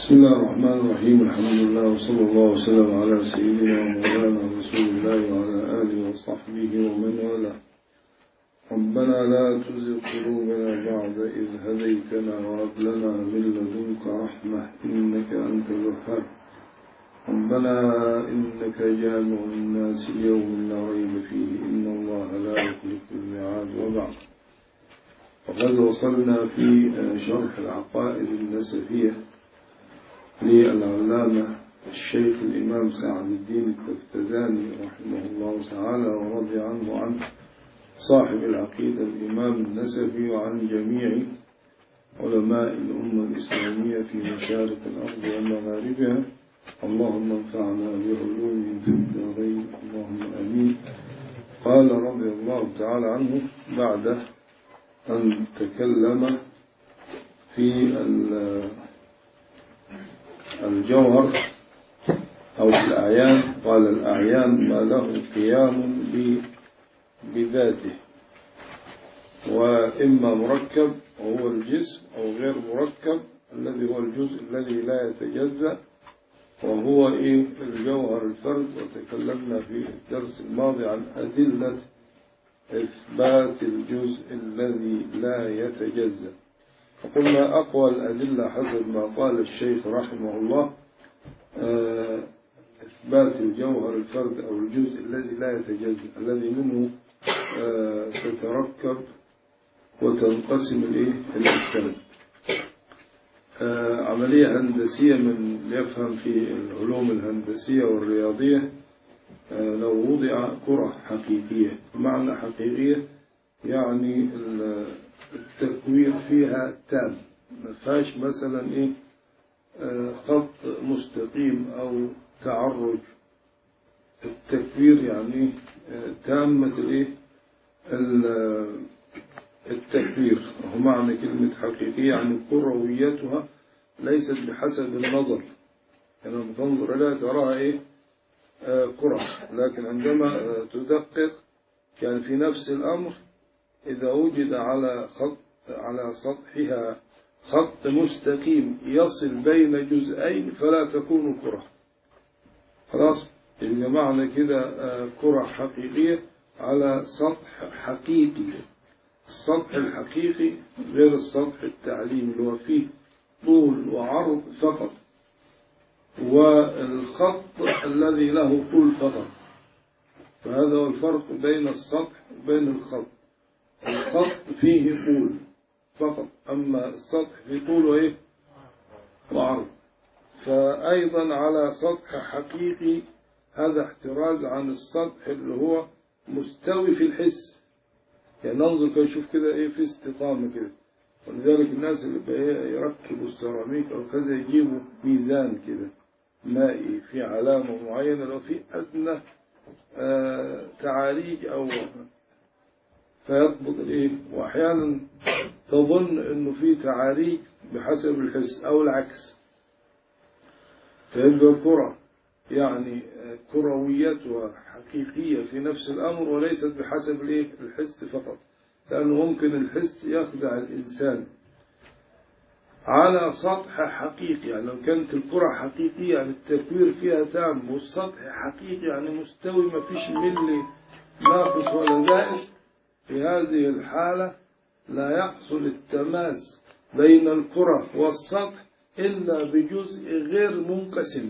بسم الله الرحمن الرحيم الحمد لله وصلى الله وسلم على سيدنا ومولانا رسول الله وعلى آله وصحبه ومن والاه ربنا لا تزغ قلوبنا بعد إذ هديتنا وهب لنا من لدنك رحمة إنك أنت الوهاب ربنا إنك جامع الناس يوم لا ريب فيه إن الله لا يخلف الميعاد وبعد وقد وصلنا في شرح العقائد النسفية للعلامة الشيخ الإمام سعد الدين التفتزاني رحمه الله تعالى ورضي عنه وعن صاحب العقيدة الإمام النسفي وعن جميع علماء الأمة الإسلامية في مشارق الأرض ومغاربها اللهم انفعنا بعلومهم في الدارين اللهم آمين قال رضي الله تعالى عنه بعد أن تكلم في الجوهر أو الأعيان قال الأعيان ما له قيام بذاته وإما مركب وهو الجسم أو غير مركب الذي هو الجزء الذي لا يتجزأ وهو إيه الجوهر الفرد وتكلمنا في الدرس الماضي عن أدلة إثبات الجزء الذي لا يتجزأ فقلنا أقوى الأدلة حسب ما قال الشيخ رحمه الله إثبات الجوهر الفرد أو الجزء الذي لا يتجزأ الذي منه تتركب وتنقسم الأجسام عملية هندسية من يفهم في العلوم الهندسية والرياضية لو وضع كرة حقيقية معنى حقيقية يعني التكوير فيها تام ما فيهاش مثلا ايه خط مستقيم او تعرج التكوير يعني تامة الايه التكوير وهو معنى كلمة حقيقية يعني كرويتها ليست بحسب النظر يعني لما تنظر إليها تراها إيه كرة لكن عندما تدقق يعني في نفس الأمر إذا وجد على خط على سطحها خط مستقيم يصل بين جزئين فلا تكون كرة خلاص يبقى معنى كده كرة حقيقية على سطح حقيقي السطح الحقيقي غير السطح التعليمي اللي هو فيه طول وعرض فقط والخط الذي له طول فقط فهذا هو الفرق بين السطح وبين الخط الخط فيه طول فقط أما السطح فيه طول وإيه وعرض فأيضا على سطح حقيقي هذا احتراز عن السطح اللي هو مستوي في الحس يعني ننظر كده يشوف كده ايه في استقامة كده ولذلك الناس اللي يركبوا السيراميك او كذا يجيبوا ميزان كده مائي في علامة معينة لو في أدنى آه تعاريج أو فيضبط الايه وأحيانا تظن انه في تعاريج بحسب الحس أو العكس فيبقى كرة يعني كرويتها حقيقية في نفس الأمر وليست بحسب الحس فقط لأنه ممكن الحس يخدع الإنسان على سطح حقيقي يعني لو كانت الكرة حقيقية يعني التكوير فيها تام والسطح حقيقي يعني مستوي ما فيش ملي ناقص ولا زائد في هذه الحالة لا يحصل التماس بين الكرة والسطح إلا بجزء غير منقسم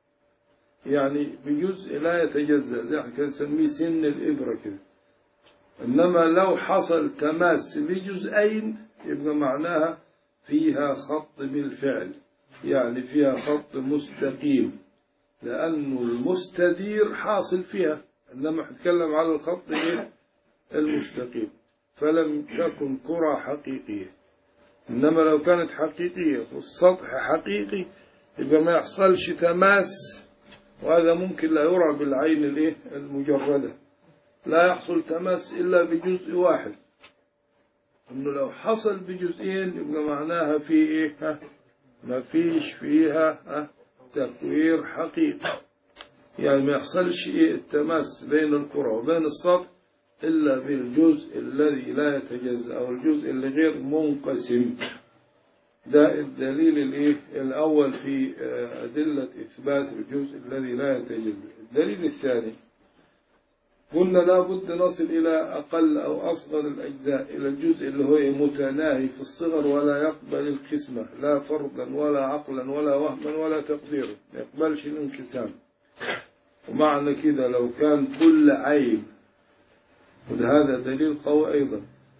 يعني بجزء لا يتجزأ زي احنا نسميه سن الإبرة كده إنما لو حصل تماس لجزئين يبقى معناها فيها خط بالفعل يعني فيها خط مستقيم لأنه المستدير حاصل فيها إنما هتكلم على الخط إيه المستقيم فلم تكن كرة حقيقية إنما لو كانت حقيقية والسطح حقيقي يبقى ما يحصلش تماس وهذا ممكن لا يرى بالعين الايه المجردة لا يحصل تماس إلا بجزء واحد إنه لو حصل بجزئين يبقى معناها في إيه ها ما فيش فيها ها تكوير حقيقي يعني ما يحصلش إيه التماس بين الكرة وبين السطح إلا بالجزء الذي لا يتجزأ أو الجزء اللي غير منقسم ده الدليل الايه الاول في ادله اثبات الجزء الذي لا يتجزا الدليل الثاني قلنا لا بد نصل إلى أقل أو أصغر الأجزاء إلى الجزء اللي هو متناهي في الصغر ولا يقبل القسمة لا فرضا ولا عقلا ولا وهما ولا تقديرا ما يقبلش الانقسام ومعنى كده لو كان كل عين وهذا دليل قوي أيضا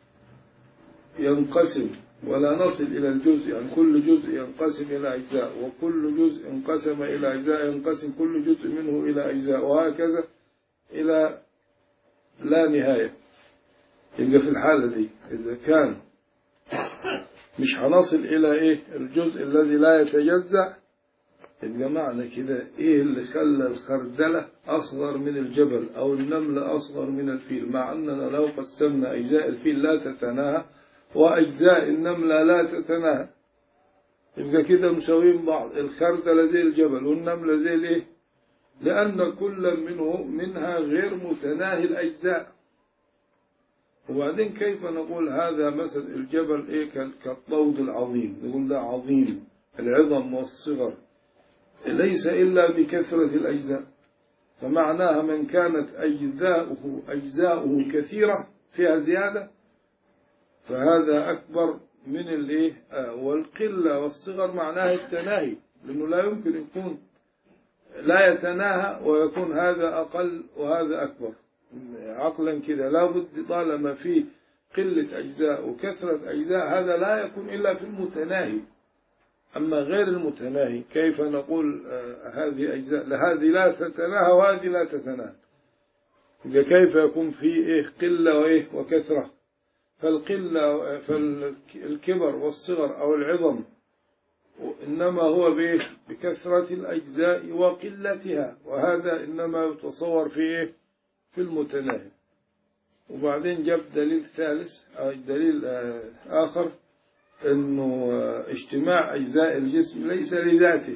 ينقسم ولا نصل إلى الجزء يعني كل جزء ينقسم إلى أجزاء وكل جزء انقسم إلى أجزاء ينقسم كل جزء منه إلى أجزاء وهكذا إلى لا نهاية يبقى في الحالة دي إذا كان مش هنصل إلى إيه الجزء الذي لا يتجزأ يبقى معنى كده إيه اللي خلى الخردلة أصغر من الجبل أو النملة أصغر من الفيل مع أننا لو قسمنا أجزاء الفيل لا تتناهى وأجزاء النملة لا تتناهى يبقى كده مساويين بعض الخردلة زي الجبل والنملة زي الإيه لأن كل منه منها غير متناهي الأجزاء وبعدين كيف نقول هذا مثل الجبل إيه كالطود العظيم نقول ده عظيم العظم والصغر ليس إلا بكثرة الأجزاء فمعناها من كانت أجزاؤه أجزاؤه كثيرة فيها زيادة فهذا أكبر من الإيه والقلة والصغر معناها التناهي لأنه لا يمكن يكون لا يتناهى ويكون هذا أقل وهذا أكبر عقلا كذا لا بد طالما في قلة أجزاء وكثرة أجزاء هذا لا يكون إلا في المتناهي أما غير المتناهي كيف نقول هذه أجزاء هذه لا تتناهى وهذه لا تتناهى كيف يكون في إيه قلة وإيه وكثرة فالقلة فالكبر والصغر أو العظم إنما هو بكثرة الأجزاء وقلتها وهذا إنما يتصور في في المتناهي وبعدين جاب دليل ثالث أو دليل آخر أنه اجتماع أجزاء الجسم ليس لذاته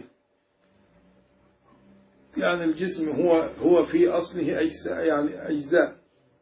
يعني الجسم هو هو في أصله أجزاء يعني أجزاء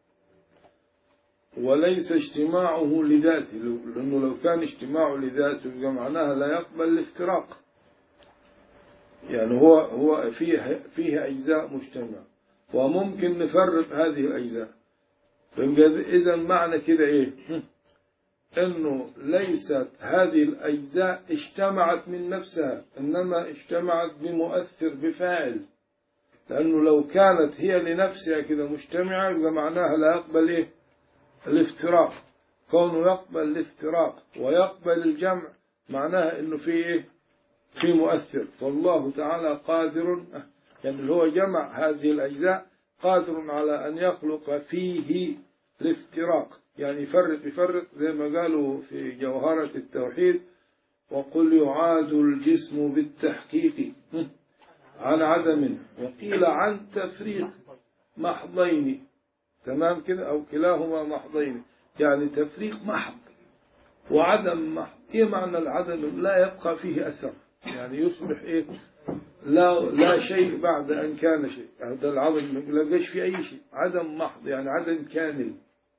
وليس اجتماعه لذاته لأنه لو كان اجتماعه لذاته يبقى معناها لا يقبل الافتراق يعني هو هو فيه فيه أجزاء مجتمعة وممكن نفرق هذه الأجزاء إذا معنى كده إيه أنه ليست هذه الأجزاء اجتمعت من نفسها إنما اجتمعت بمؤثر بفاعل لأنه لو كانت هي لنفسها كده مجتمعة يبقى معناها لا يقبل إيه الافتراق كونه يقبل الافتراق ويقبل الجمع معناها انه في ايه في مؤثر فالله تعالى قادر يعني اللي هو جمع هذه الاجزاء قادر على ان يخلق فيه الافتراق يعني يفرق يفرق زي ما قالوا في جوهرة التوحيد وقل يعاد الجسم بالتحقيق عن عدم وقيل عن تفريق محضين تمام كده أو كلاهما محضين يعني تفريق محض وعدم محض إيه معنى العدم لا يبقى فيه أثر يعني يصبح إيه لا لا شيء بعد أن كان شيء هذا العدم ما لقاش في أي شيء عدم محض يعني عدم كامل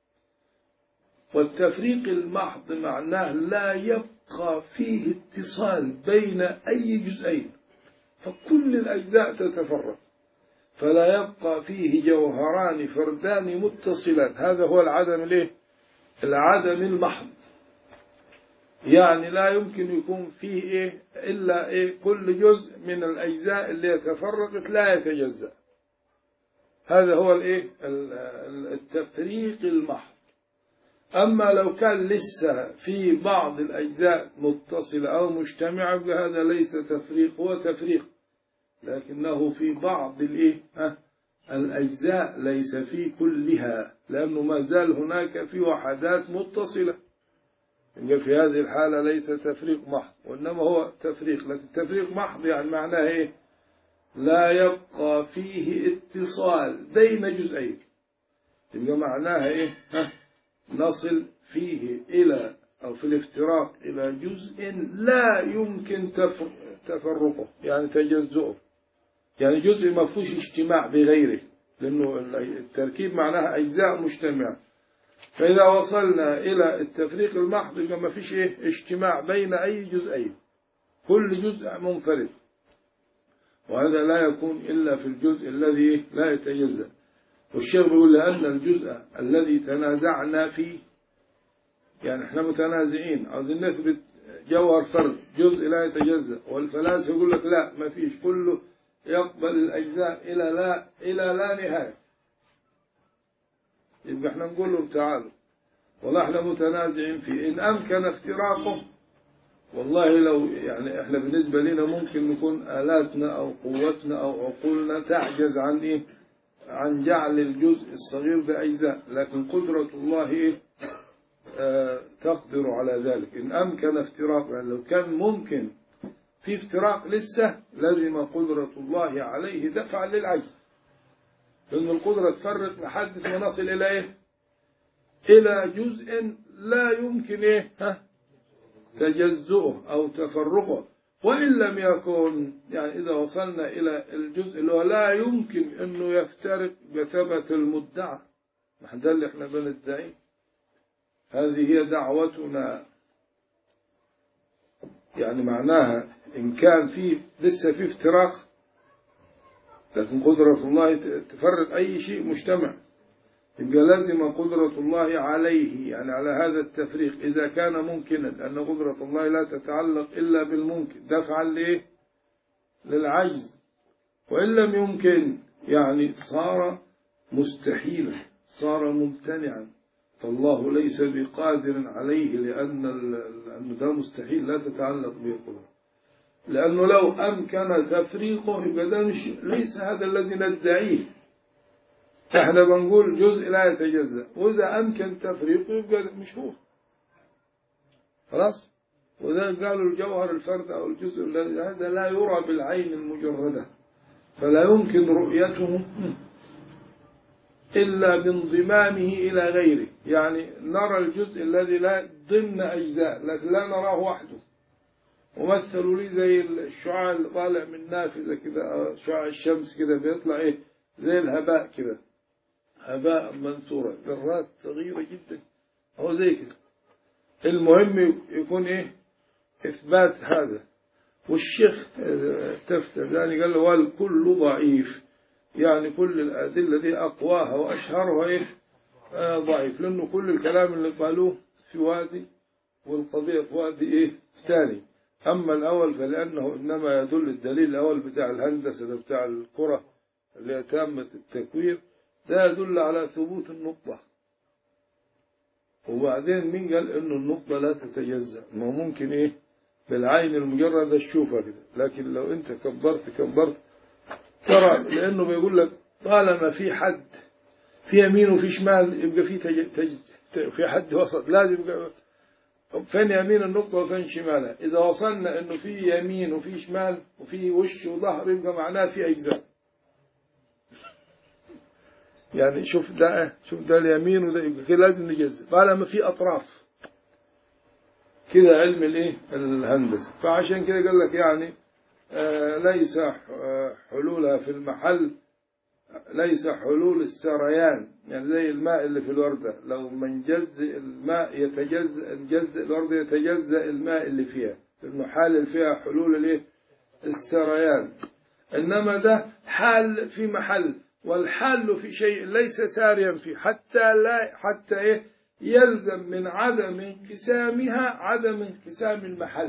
والتفريق المحض معناه لا يبقى فيه اتصال بين أي جزئين فكل الأجزاء تتفرق فلا يبقى فيه جوهران فردان متصلان هذا هو العدم الايه العدم المحض يعني لا يمكن يكون فيه إيه إلا إيه كل جزء من الأجزاء اللي تفرقت لا يتجزأ هذا هو الإيه التفريق المحض أما لو كان لسه في بعض الأجزاء متصلة أو مجتمعة هذا ليس تفريق هو تفريق لكنه في بعض الإيه الأجزاء ليس في كلها لأنه ما زال هناك في وحدات متصلة يبقى في هذه الحالة ليس تفريق محض وإنما هو تفريق لكن تفريق محض يعني معناه إيه لا يبقى فيه اتصال بين جزئين يبقى معناها إيه ها نصل فيه إلى أو في الافتراق إلى جزء لا يمكن تفرقه يعني تجزؤه يعني جزء ما فيهوش اجتماع بغيره لأنه التركيب معناها أجزاء مجتمعة فإذا وصلنا إلى التفريق المحض يبقى ما فيش إيه اجتماع بين أي جزئين كل جزء منفرد وهذا لا يكون إلا في الجزء الذي لا يتجزأ والشيخ بيقول لأن الجزء الذي تنازعنا فيه يعني احنا متنازعين عاوزين نثبت جوهر فرد جزء لا يتجزأ والفلاسفة يقول لك لا ما فيش كله يقبل الأجزاء إلى لا إلى لا نهاية يبقى احنا نقول لهم تعالوا والله احنا متنازعين فيه إن أمكن افتراقه والله لو يعني احنا بالنسبة لنا ممكن نكون آلاتنا أو قوتنا أو عقولنا تعجز عن إيه عن جعل الجزء الصغير ده أجزاء لكن قدرة الله إيه آه تقدر على ذلك إن أمكن افتراق يعني لو كان ممكن في افتراق لسه لازم قدرة الله عليه دفعا للعجز لأن القدرة تفرق لحد ما نصل إلى إيه إلى جزء لا يمكن إيه ها تجزؤه أو تفرقه وإن لم يكن يعني إذا وصلنا إلى الجزء اللي هو لا يمكن أنه يفترق بثبت المدعى ما ده اللي احنا بندعيه هذه هي دعوتنا يعني معناها إن كان في لسه في افتراق لكن قدرة الله تفرق أي شيء مجتمع يبقى لازم قدرة الله عليه يعني على هذا التفريق إذا كان ممكنا لأن قدرة الله لا تتعلق إلا بالممكن دفعا ليه للعجز وإن لم يمكن يعني صار مستحيلا صار ممتنعا فالله ليس بقادر عليه لأن لأن ده مستحيل لا تتعلق به القدرة لأنه لو أمكن تفريقه يبقى ده مش ليس هذا الذي ندعيه احنا بنقول جزء لا يتجزأ وإذا أمكن تفريقه يبقى مش هو خلاص وذا قالوا الجوهر الفرد أو الجزء الذي هذا لا يرى بالعين المجردة فلا يمكن رؤيته إلا بانضمامه إلى غيره يعني نرى الجزء الذي لا ضمن أجزاء لكن لا نراه وحده ومثلوا لي زي الشعاع اللي طالع من نافذة كده شعاع الشمس كده بيطلع إيه زي الهباء كده هباء منثورا ذرات صغيرة جدا أو زي كده المهم يكون إيه إثبات هذا والشيخ تفتزاني قال له والكل ضعيف يعني كل الأدلة دي أقواها وأشهرها إيه آه ضعيف لأنه كل الكلام اللي قالوه في وادي والقضية في وادي إيه ثاني أما الأول فلأنه إنما يدل الدليل الأول بتاع الهندسة ده بتاع الكرة اللي هي تامة التكوير ده يدل على ثبوت النقطة وبعدين مين قال إنه النقطة لا تتجزأ ما ممكن إيه بالعين المجردة تشوفها كده لكن لو أنت كبرت كبرت ترى لأنه بيقول لك طالما في حد في يمين وفي شمال يبقى في تج... تج... في حد وسط لازم يبقى فين يمين النقطة وفين شمالها إذا وصلنا إنه في يمين وفي شمال وفي وش وظهر يبقى معناه في أجزاء يعني شوف ده شوف ده اليمين وده يبقى كده لازم نجزء طالما في أطراف كده علم الايه الهندسة فعشان كده قال لك يعني آه ليس حلولها في المحل ليس حلول السريان يعني زي الماء اللي في الوردة لو من جزء الماء يتجزأ الجزء الوردة يتجزأ الماء اللي فيها لأنه حال فيها حلول الايه السريان إنما ده حال في محل والحال في شيء ليس ساريا فيه حتى لا حتى إيه يلزم من عدم انقسامها عدم انقسام المحل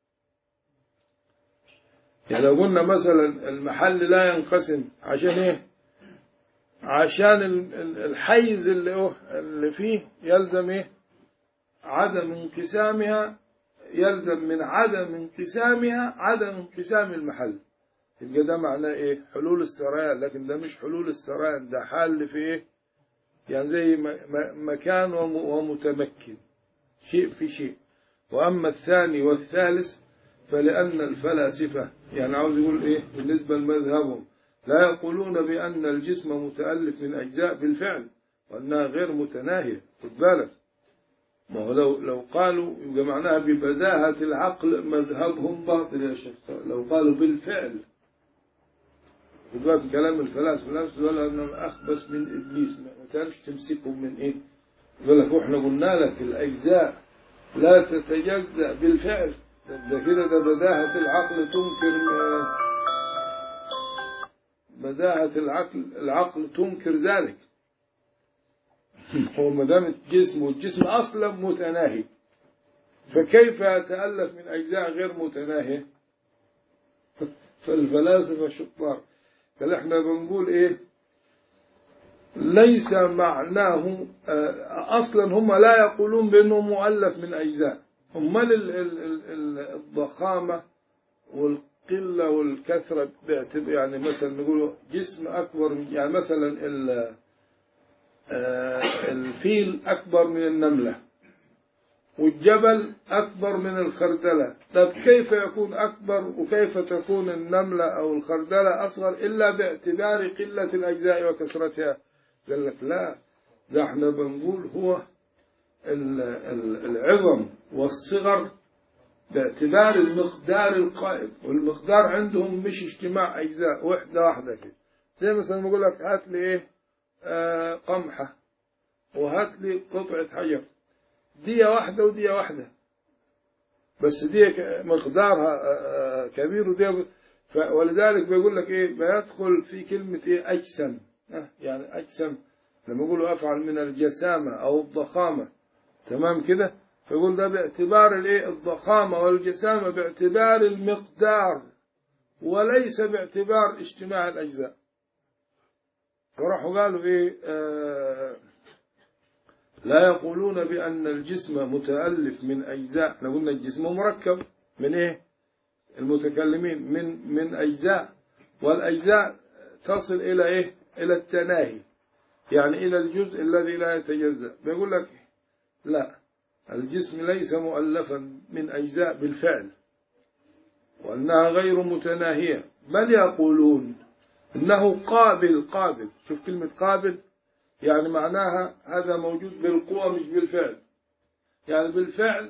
يعني لو قلنا مثلا المحل لا ينقسم عشان ايه عشان الحيز اللي, اللي فيه يلزم ايه عدم انقسامها يلزم من عدم انقسامها عدم انقسام المحل يبقى ده معناه ايه حلول السريان لكن ده مش حلول السريان ده حل في ايه يعني زي مكان ومتمكن شيء في شيء وأما الثاني والثالث فلأن الفلاسفة يعني عاوز يقول إيه بالنسبة لمذهبهم لا يقولون بأن الجسم متألف من أجزاء بالفعل وأنها غير متناهية خد بالك ما هو لو لو قالوا يبقى معناها ببداهة العقل مذهبهم باطل يا شيخ لو قالوا بالفعل خد بالك كلام الفلاسفة الفلاسفة دول أنهم أخبث من إبليس ما تعرفش تمسكهم من إيه يقول لك واحنا قلنا لك الأجزاء لا تتجزأ بالفعل ده كده ده بداهة العقل تنكر بداهة العقل العقل تنكر ذلك هو ما دام الجسم والجسم أصلا متناهي فكيف يتألف من أجزاء غير متناهية فالفلاسفة شطار قال احنا بنقول ايه ليس معناه اصلا هم لا يقولون بانه مؤلف من اجزاء هم الضخامة والقلة والكثرة يعني مثلا نقول جسم اكبر يعني مثلا الفيل اكبر من النملة والجبل أكبر من الخردلة طب كيف يكون أكبر وكيف تكون النملة أو الخردلة أصغر إلا باعتبار قلة الأجزاء وكثرتها قال لك لا ده احنا بنقول هو العظم والصغر باعتبار المقدار القائم والمقدار عندهم مش اجتماع أجزاء وحدة واحدة كده زي مثلا بقول لك هات لي إيه آه قمحة وهات لي قطعة حجر دية واحدة ودية واحدة بس دي مقدارها كبير ودي ولذلك بيقول لك ايه بيدخل في كلمة ايه اجسم يعني اجسم لما يقولوا افعل من الجسامة او الضخامة تمام كده فيقول ده باعتبار الايه الضخامة والجسامة باعتبار المقدار وليس باعتبار اجتماع الاجزاء فراحوا قالوا ايه آه لا يقولون بأن الجسم متألف من أجزاء احنا قلنا الجسم مركب من إيه المتكلمين من من أجزاء والأجزاء تصل إلى إيه إلى التناهي يعني إلى الجزء الذي لا يتجزأ بيقول لك لا الجسم ليس مؤلفا من أجزاء بالفعل وأنها غير متناهية بل يقولون إنه قابل قابل شوف كلمة قابل يعني معناها هذا موجود بالقوة مش بالفعل يعني بالفعل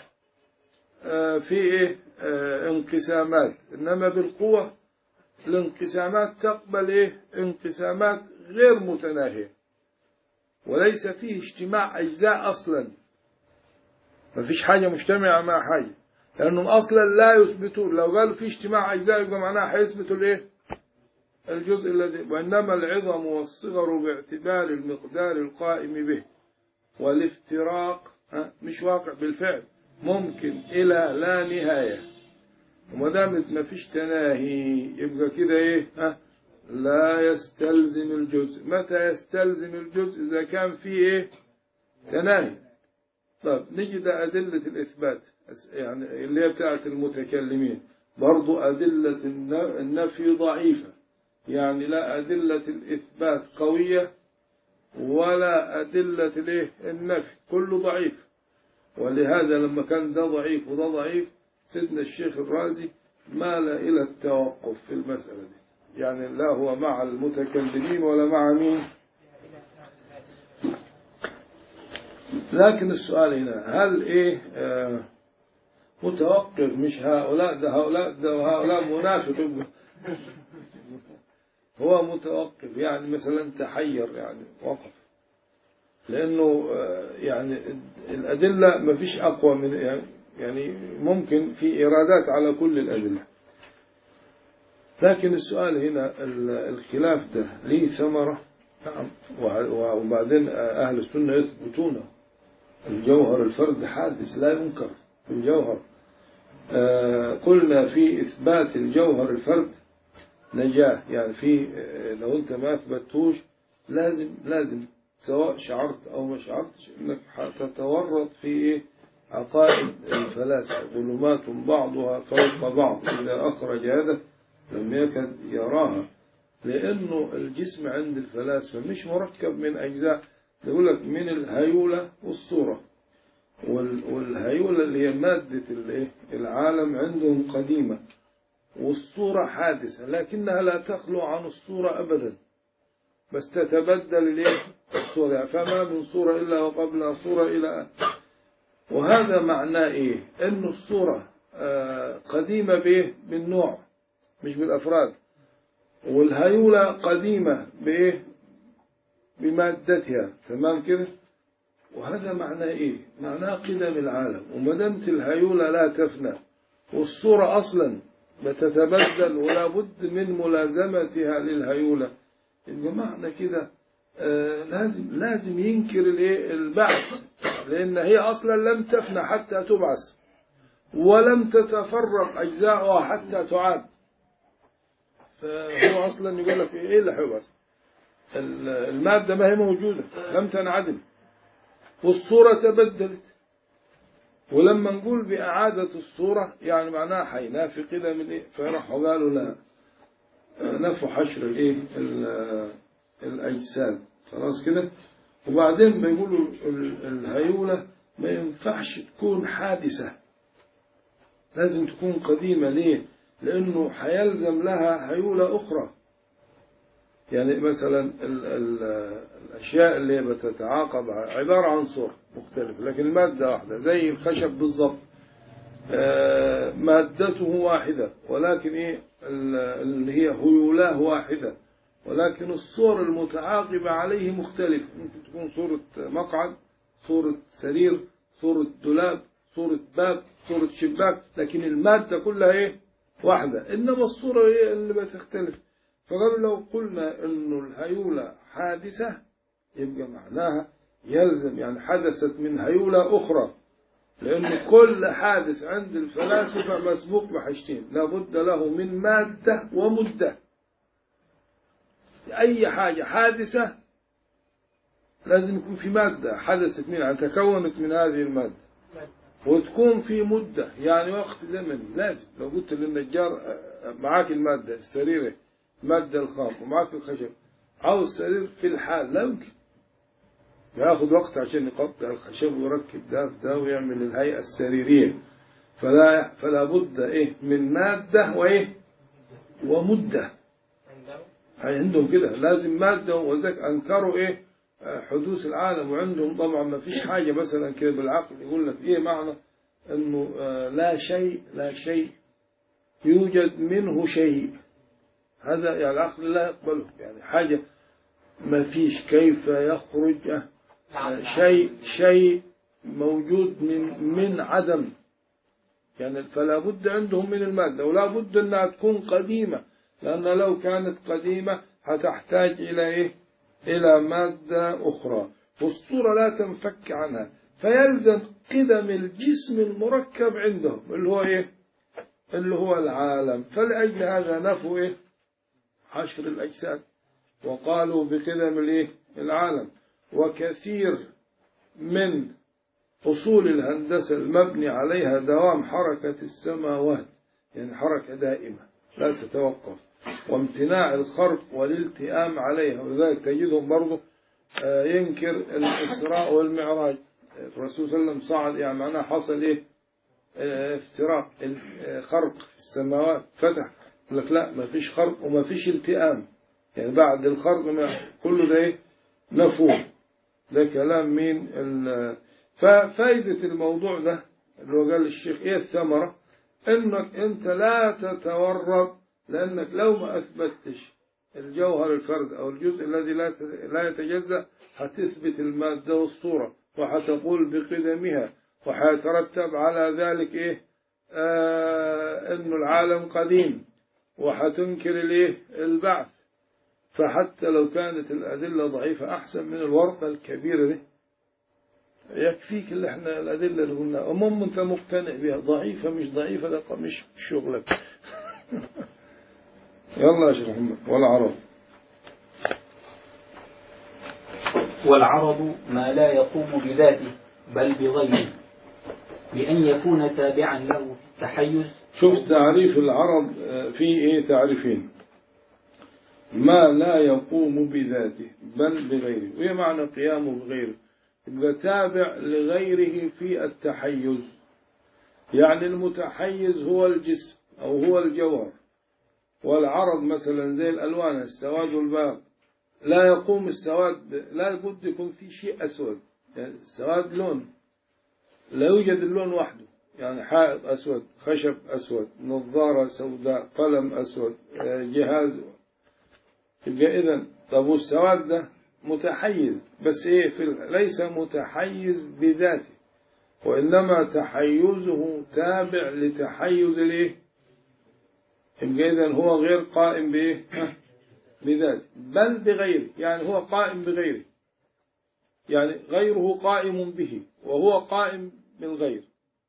في ايه انقسامات انما بالقوة الانقسامات تقبل ايه انقسامات غير متناهية وليس فيه اجتماع اجزاء اصلا ما فيش حاجة مجتمعة مع حاجة لانهم اصلا لا يثبتون لو قالوا في اجتماع اجزاء يبقى معناها هيثبتوا الايه الجزء الذي وإنما العظم والصغر باعتبار المقدار القائم به والافتراق مش واقع بالفعل ممكن إلى لا نهاية وما دامت ما فيش تناهي يبقى كده إيه ها لا يستلزم الجزء متى يستلزم الجزء إذا كان فيه إيه تناهي طب نجد أدلة الإثبات يعني اللي هي بتاعت المتكلمين برضو أدلة النفي ضعيفة يعني لا أدلة الإثبات قوية ولا أدلة الإيه النفي كله ضعيف ولهذا لما كان ده ضعيف وده ضعيف سيدنا الشيخ الرازي مال إلى التوقف في المسألة دي يعني لا هو مع المتكلمين ولا مع مين لكن السؤال هنا هل إيه آه متوقف مش هؤلاء ده هؤلاء ده هؤلاء منافق هو متوقف يعني مثلا تحير يعني وقف لأنه يعني الأدلة ما فيش أقوى من يعني ممكن في إرادات على كل الأدلة لكن السؤال هنا الخلاف ده ليه ثمرة نعم وبعدين أهل السنة يثبتون الجوهر الفرد حادث لا ينكر في الجوهر قلنا في إثبات الجوهر الفرد نجاة يعني في لو أنت ما أثبتوش لازم لازم سواء شعرت أو ما شعرتش إنك هتتورط في إيه عقائد الفلاسفة ظلمات بعضها فوق بعض إذا أخرج هذا لم يكد يراها لأنه الجسم عند الفلاسفة مش مركب من أجزاء يقول لك من الهيولة والصورة والهيولة اللي هي مادة العالم عندهم قديمة والصورة حادثة لكنها لا تخلو عن الصورة أبدا بس تتبدل الصورة فما من صورة إلا وقبلها صورة إلى وهذا معناه إيه أن الصورة قديمة بإيه بالنوع مش بالأفراد والهيولة قديمة بإيه بمادتها تمام كده وهذا معناه إيه؟ معناه قدم العالم وما دامت الهيولة لا تفنى والصورة أصلا بتتبدل ولا بد من ملازمتها للهيولة يبقى معنى كده آه لازم لازم ينكر الايه البعث لأن هي أصلا لم تفنى حتى تبعث ولم تتفرق أجزاؤها حتى تعاد فهو أصلا يقول لك إيه اللي حيبعث المادة ما هي موجودة لم تنعدم والصورة تبدلت ولما نقول بإعادة الصورة يعني معناها حينافي كده من إيه فراحوا قالوا لا نفوا حشر الإيه الأجساد خلاص كده وبعدين بيقولوا الهيولة ما ينفعش تكون حادثة لازم تكون قديمة ليه لأنه حيلزم لها هيولة أخرى يعني مثلا ال ال الأشياء اللي بتتعاقب عبارة عن صور مختلفة لكن المادة واحدة زي الخشب بالضبط مادته واحدة ولكن إيه اللي هي هيولاه واحدة ولكن الصور المتعاقبة عليه مختلفة ممكن تكون صورة مقعد صورة سرير صورة دولاب صورة باب صورة شباك لكن المادة كلها إيه واحدة إنما الصورة هي اللي بتختلف فقالوا لو قلنا إنه الهيولة حادثة يبقى معناها يلزم يعني حدثت من هيولة أخرى لأن كل حادث عند الفلاسفة مسبوق بحاجتين لابد له من مادة ومدة أي حاجة حادثة لازم يكون في مادة حدثت منها تكونت من هذه المادة وتكون في مدة يعني وقت زمني لازم لو قلت للنجار معاك المادة السريرة المادة الخام ومعاك الخشب عاوز سرير في الحال لا يمكن ياخذ وقت عشان يقطع الخشب ويركب ده في ده ويعمل الهيئة السريرية فلا فلا بد ايه من مادة وايه ومدة عندهم كده لازم مادة وذاك أنكروا إيه حدوث العالم وعندهم طبعا ما فيش حاجة مثلا كده بالعقل يقول لك إيه معنى إنه لا شيء لا شيء يوجد منه شيء هذا يعني العقل لا يقبله يعني حاجة ما فيش كيف يخرج شيء شيء موجود من من عدم يعني فلا بد عندهم من المادة ولا بد أنها تكون قديمة لأن لو كانت قديمة هتحتاج إلى إيه؟ إلى مادة أخرى والصورة لا تنفك عنها فيلزم قدم الجسم المركب عندهم اللي هو إيه؟ اللي هو العالم فلأجل هذا نفوا إيه؟ حشر الأجساد وقالوا بقدم الإيه؟ العالم وكثير من أصول الهندسة المبني عليها دوام حركة السماوات يعني حركة دائمة لا تتوقف وامتناع الخرق والالتئام عليها ولذلك تجدهم برضه ينكر الإسراء والمعراج الرسول صلى الله عليه وسلم صعد يعني معناه حصل إيه افتراق خرق في السماوات فتح يقول لك لا ما فيش خرق وما فيش التئام يعني بعد الخرق كله ده إيه مفهوم ده كلام مين ففائدة الموضوع ده اللي هو قال الشيخ ايه الثمرة انك انت لا تتورط لانك لو ما اثبتش الجوهر الفرد او الجزء الذي لا لا يتجزأ هتثبت المادة والصورة وحتقول بقدمها وحيترتب على ذلك ايه آه انه العالم قديم وحتنكر الايه البعث فحتى لو كانت الأدلة ضعيفة أحسن من الورقة الكبيرة دي يكفيك اللي احنا الأدلة اللي قلنا المهم أنت مقتنع بها ضعيفة مش ضعيفة ده مش شغلك يلا يا شيخ محمد والعرض والعرض ما لا يقوم بذاته بل بغيره بأن يكون تابعا له في التحيز شوف تعريف العرض في ايه تعريفين ما لا يقوم بذاته بل بغيره وهي معنى قيامه بغيره يبقى تابع لغيره في التحيز يعني المتحيز هو الجسم أو هو الجوهر والعرض مثلا زي الألوان السواد والباب لا يقوم السواد لا بد يكون في شيء أسود يعني السواد لون لا يوجد اللون وحده يعني حائط أسود خشب أسود نظارة سوداء قلم أسود جهاز يبقى إذا طب والسواد ده متحيز بس إيه في ال- ليس متحيز بذاته وإنما تحيزه تابع لتحيز الإيه يبقى إذن هو غير قائم بإيه ها؟ بذاته بل بغيره يعني هو قائم بغيره يعني غيره قائم به وهو قائم بالغير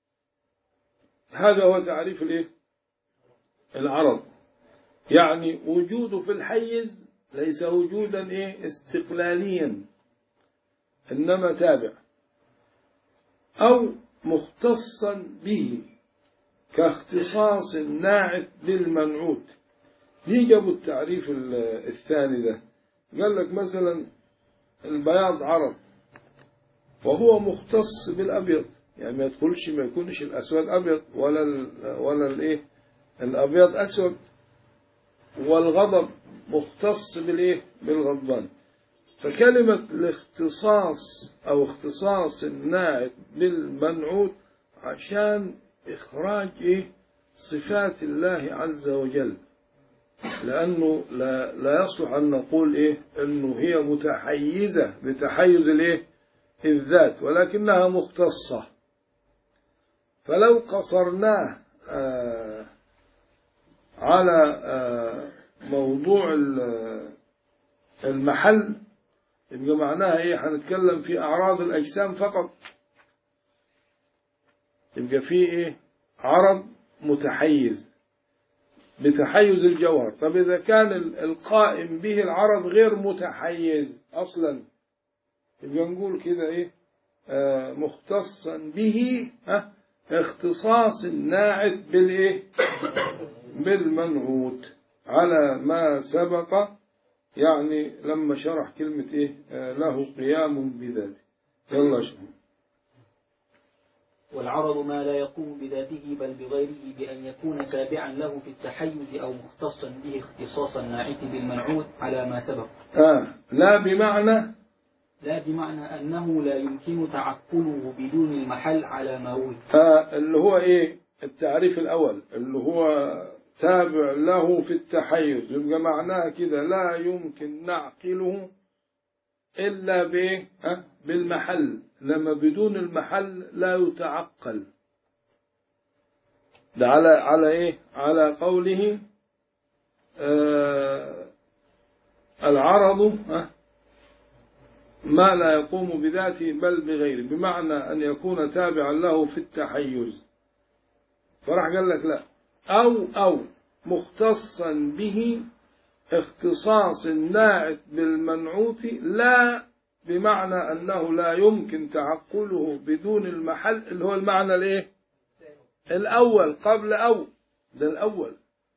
هذا هو تعريف الايه العرض يعني وجوده في الحيز ليس وجودا ايه استقلاليا انما تابع او مختصا به كاختصاص الناعت بالمنعوت ليه جابوا التعريف ال- الثاني ده قال لك مثلا البياض عرض وهو مختص بالابيض يعني ما يدخلش ما يكونش الاسود ابيض ولا ال ولا الايه الابيض اسود والغضب مختص بالايه بالغضبان فكلمة الاختصاص أو اختصاص الناعت بالمنعوت عشان إخراج إيه صفات الله عز وجل لأنه لا, لا يصلح أن نقول إيه أنه هي متحيزة بتحيز الإيه الذات ولكنها مختصة فلو قصرناه آه على آه موضوع ال- المحل يبقى معناها ايه هنتكلم في اعراض الاجسام فقط يبقى في ايه عرض متحيز بتحيز الجوهر طب اذا كان ال- القائم به العرض غير متحيز اصلا يبقى نقول كده ايه آه مختصا به ها اختصاص الناعت بالايه بالمنعوت على ما سبق يعني لما شرح كلمة إيه آه، له قيام بذاته يلا شوف والعرض ما لا يقوم بذاته بل بغيره بأن يكون تابعا له في التحيز أو مختصا به اختصاص الناعت بالمنعوت على ما سبق آه لا بمعنى لا بمعنى أنه لا يمكن تعقله بدون المحل على ما ولد آه اللي هو إيه التعريف الأول اللي هو تابع له في التحيز يبقى معناها كده لا يمكن نعقله إلا بإيه ها؟ بالمحل لما بدون المحل لا يتعقل ده على على إيه على قوله آه العرض ها؟ ما لا يقوم بذاته بل بغيره بمعنى أن يكون تابعا له في التحيز فراح قال لك لا أو أو مختصا به اختصاص الناعت بالمنعوت لا بمعنى أنه لا يمكن تعقله بدون المحل اللي هو المعنى الايه الأول قبل أو ده الأول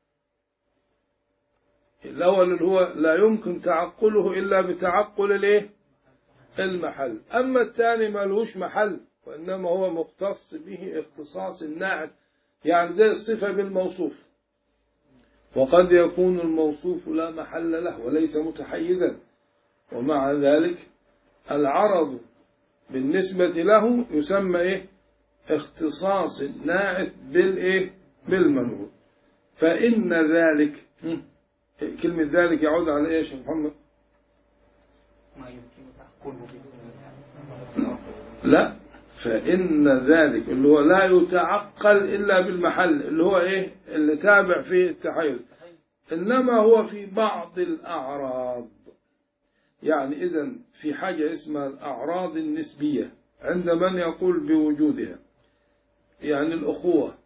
الأول اللي هو لا يمكن تعقله إلا بتعقل الايه المحل أما الثاني ما لهوش محل وإنما هو مختص به اختصاص الناعت يعني زي الصفة بالموصوف وقد يكون الموصوف لا محل له وليس متحيزا ومع ذلك العرض بالنسبة له يسمى إيه اختصاص الناعت بالإيه بالمنعوت فإن ذلك هم، كلمة ذلك يعود على إيش يا محمد ما يمكن تعقله بدون لا فإن ذلك اللي هو لا يتعقل إلا بالمحل اللي هو إيه اللي تابع في التحيز إنما هو في بعض الأعراض يعني إذا في حاجة اسمها الأعراض النسبية عند من يقول بوجودها يعني الأخوة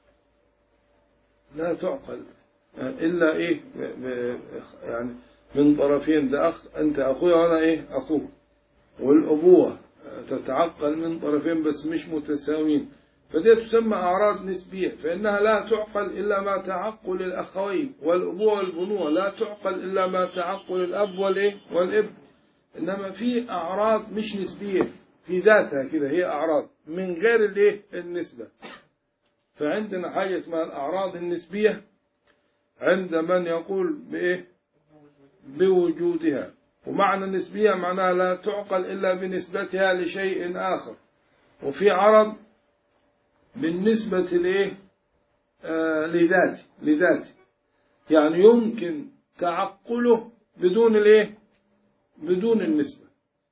لا تعقل إلا إيه ب- ب- يعني من طرفين ده أخ أنت أخويا وأنا إيه أخوك والأبوة تتعقل من طرفين بس مش متساويين فدي تسمى أعراض نسبية فإنها لا تعقل إلا ما تعقل الأخوين والأبوة والبنوة لا تعقل إلا ما تعقل الأب والإيه والابن إنما في أعراض مش نسبية في ذاتها كده هي أعراض من غير الإيه النسبة فعندنا حاجة اسمها الأعراض النسبية عند من يقول بإيه بوجودها ومعنى النسبية معناها لا تعقل إلا بنسبتها لشيء آخر وفي عرض بالنسبة لإيه آه لذاته لذاته يعني يمكن تعقله بدون الإيه بدون النسبة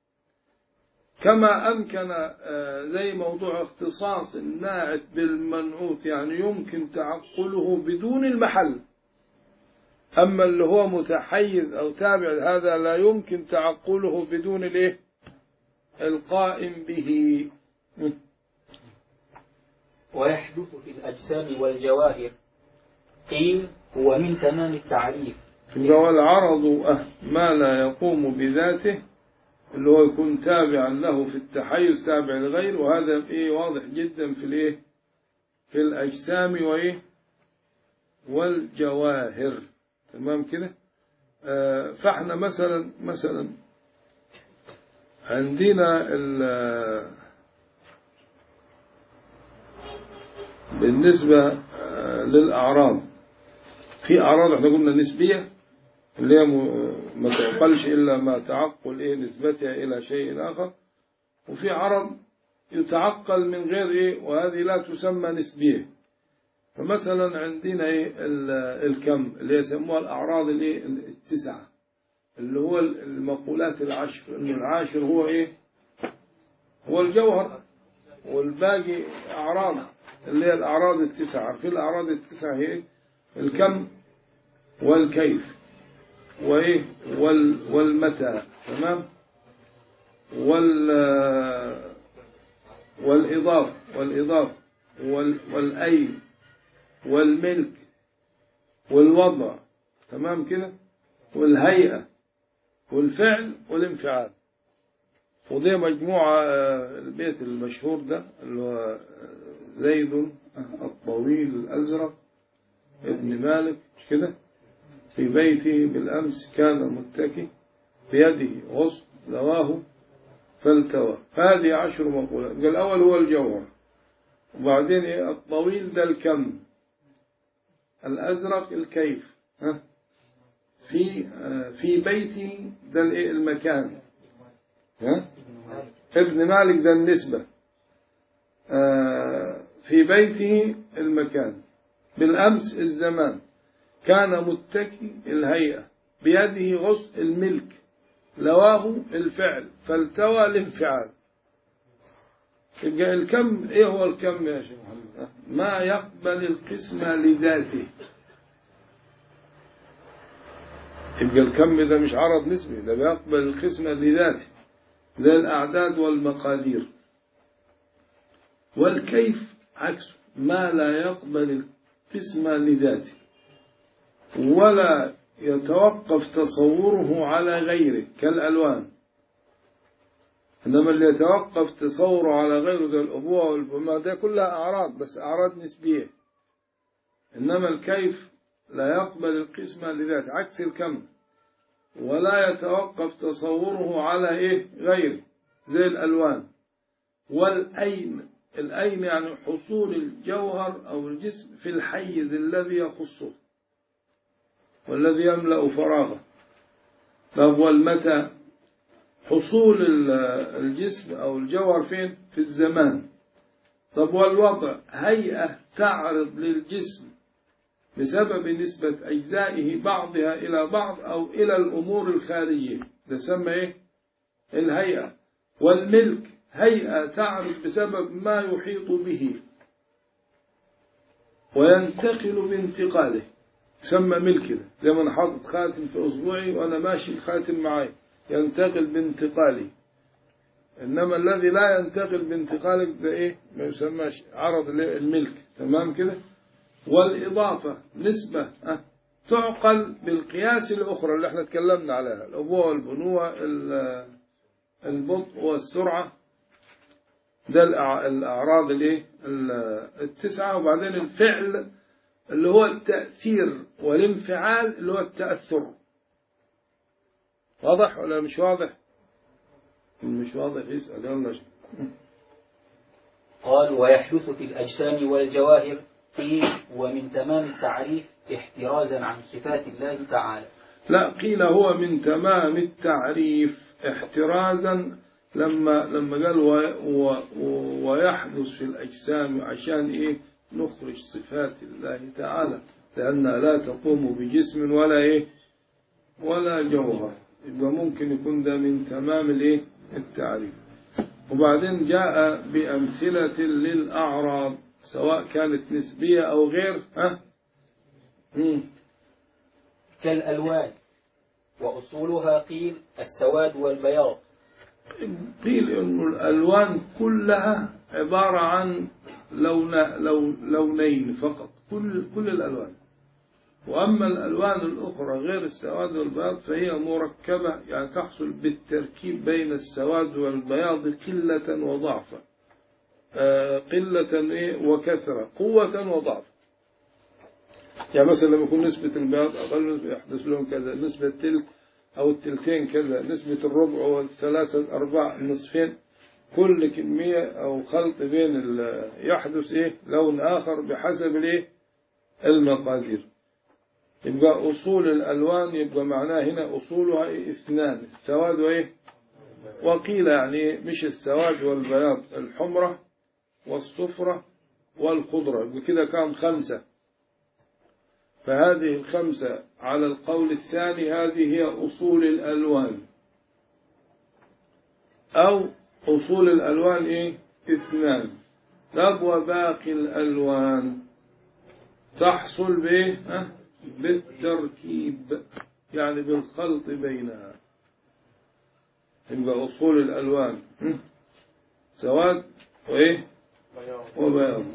كما أمكن زي موضوع اختصاص الناعت بالمنعوت يعني يمكن تعقله بدون المحل أما اللي هو متحيز أو تابع هذا لا يمكن تعقله بدون الإيه القائم به ويحدث في الأجسام والجواهر قيل هو من تمام التعريف هو العرض ما لا يقوم بذاته اللي هو يكون تابعا له في التحيز تابع لغير وهذا ايه واضح جدا في الايه في الاجسام وايه والجواهر تمام كده آه فاحنا مثلا مثلا عندنا بالنسبة آه للأعراض في أعراض احنا قلنا نسبية اللي هي ما تعقلش إلا ما تعقل إيه نسبتها إلى شيء آخر وفي عرض يتعقل من غير إيه وهذه لا تسمى نسبية فمثلا عندنا إيه الكم اللي يسموها الأعراض الإيه التسعة اللي هو المقولات العشر إنه العاشر هو إيه هو الجوهر والباقي أعراض اللي هي الأعراض التسعة عارفين الأعراض التسعة هي الكم والكيف وإيه وال والمتى تمام وال والإضافة والإضافة وال والأين والملك والوضع تمام كده والهيئة والفعل والانفعال ودي مجموعة البيت المشهور ده اللي هو زيد الطويل الأزرق ابن مالك مش كده في بيته بالأمس كان متكي بيده غصن لواه فالتوى هذه عشر مقولات الأول هو الجوهر وبعدين إيه الطويل ده الكم الأزرق الكيف ها في في بيتي ده الايه المكان ها ابن مالك ده النسبة في بيته المكان بالأمس الزمان كان متكي الهيئة بيده غص الملك لواه الفعل فالتوى الانفعال الكم ايه هو الكم يا شيخ محمد ما يقبل القسمة لذاته يبقى الكم ده مش عرض نسبي ده بيقبل القسمة لذاته زي الأعداد والمقادير والكيف عكسه ما لا يقبل القسمة لذاته ولا يتوقف تصوره على غيره كالألوان إنما اللي يتوقف تصوره على غيره ده الأبوة والبما ده كلها أعراض بس أعراض نسبية إنما الكيف لا يقبل القسمة لذاته عكس الكم ولا يتوقف تصوره على إيه غيره زي الألوان والأين الأين يعني حصول الجوهر أو الجسم في الحيز الذي يخصه والذي يملأ فراغه طب والمتى حصول الجسم أو الجوهر فين في الزمان طب والوضع هيئة تعرض للجسم بسبب نسبة أجزائه بعضها إلى بعض أو إلى الأمور الخارجية ده سمى إيه الهيئة والملك هيئة تعرض بسبب ما يحيط به وينتقل بانتقاله سمى ملك ده زي ما انا حاطط خاتم في اصبعي وانا ماشي الخاتم معي ينتقل بانتقالي انما الذي لا ينتقل بانتقالك ده ايه ما يسمىش عرض الملك تمام كده والاضافه نسبه أه تعقل بالقياس الاخرى اللي احنا تكلمنا عليها الابوه والبنوه البطء والسرعه ده الاعراض الايه التسعه وبعدين الفعل اللي هو التأثير والانفعال اللي هو التأثر واضح ولا مش واضح مش واضح يسأل يلا قال ويحدث في الأجسام والجواهر قيل ومن تمام التعريف احترازا عن صفات الله تعالى لا قيل هو من تمام التعريف احترازا لما لما قال و و ويحدث في الأجسام عشان إيه نخرج صفات الله تعالى لأنها لا تقوم بجسم ولا إيه ولا جوهر يبقى ممكن يكون ده من تمام الايه التعريف وبعدين جاء بأمثلة للأعراض سواء كانت نسبية أو غير ها مم. كالألوان وأصولها قيل السواد والبياض قيل انه الالوان كلها عباره عن لون لو لونين فقط كل كل الالوان واما الالوان الاخرى غير السواد والبياض فهي مركبه يعني تحصل بالتركيب بين السواد والبياض قله وضعفا آه، قله إيه وكثره قوه وضعفا يعني مثلا لما يكون نسبة البياض أقل يحدث لهم كذا نسبة التلت أو التلتين كذا نسبة الربع والثلاثة الأرباع النصفين كل كمية أو خلط بين ال- يحدث إيه لون آخر بحسب الإيه المقادير يبقى أصول الألوان يبقى معناه هنا أصولها إيه؟ اثنان السواد وإيه وقيل يعني إيه؟ مش السواد والبياض الحمرة والصفرة والخضرة يبقى كده كان خمسة فهذه الخمسة على القول الثاني هذه هي أصول الألوان أو أصول الألوان إيه؟ اثنان طب وباقي الألوان تحصل بإيه؟ ها؟ بالتركيب يعني بالخلط بينها يبقى أصول الألوان هم؟ سواد وإيه؟ وبياض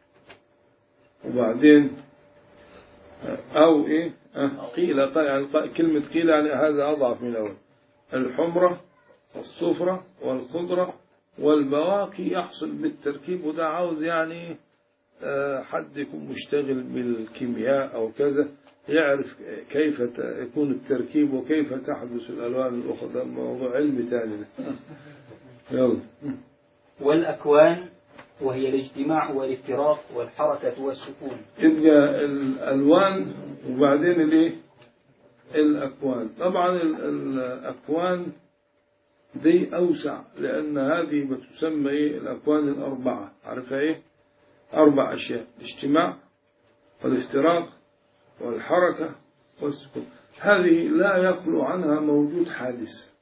وبعدين أو إيه أه قيل يعني كلمة قيل يعني هذا أضعف من الأول الحمرة والصفرة والخضرة والبواقي يحصل بالتركيب وده عاوز يعني آه، حد يكون مشتغل بالكيمياء أو كذا يعرف كيف ت- يكون التركيب وكيف تحدث الألوان الأخرى ده موضوع علمي ثاني ده يلا والأكوان وهي الاجتماع والافتراق والحركة والسكون يبقى الألوان وبعدين الإيه؟ الأكوان طبعا ال- الأكوان دي أوسع لأن هذه بتسمى إيه الأكوان الأربعة عارفها إيه أربع أشياء الاجتماع والافتراق والحركة والسكون هذه لا يخلو عنها موجود حادث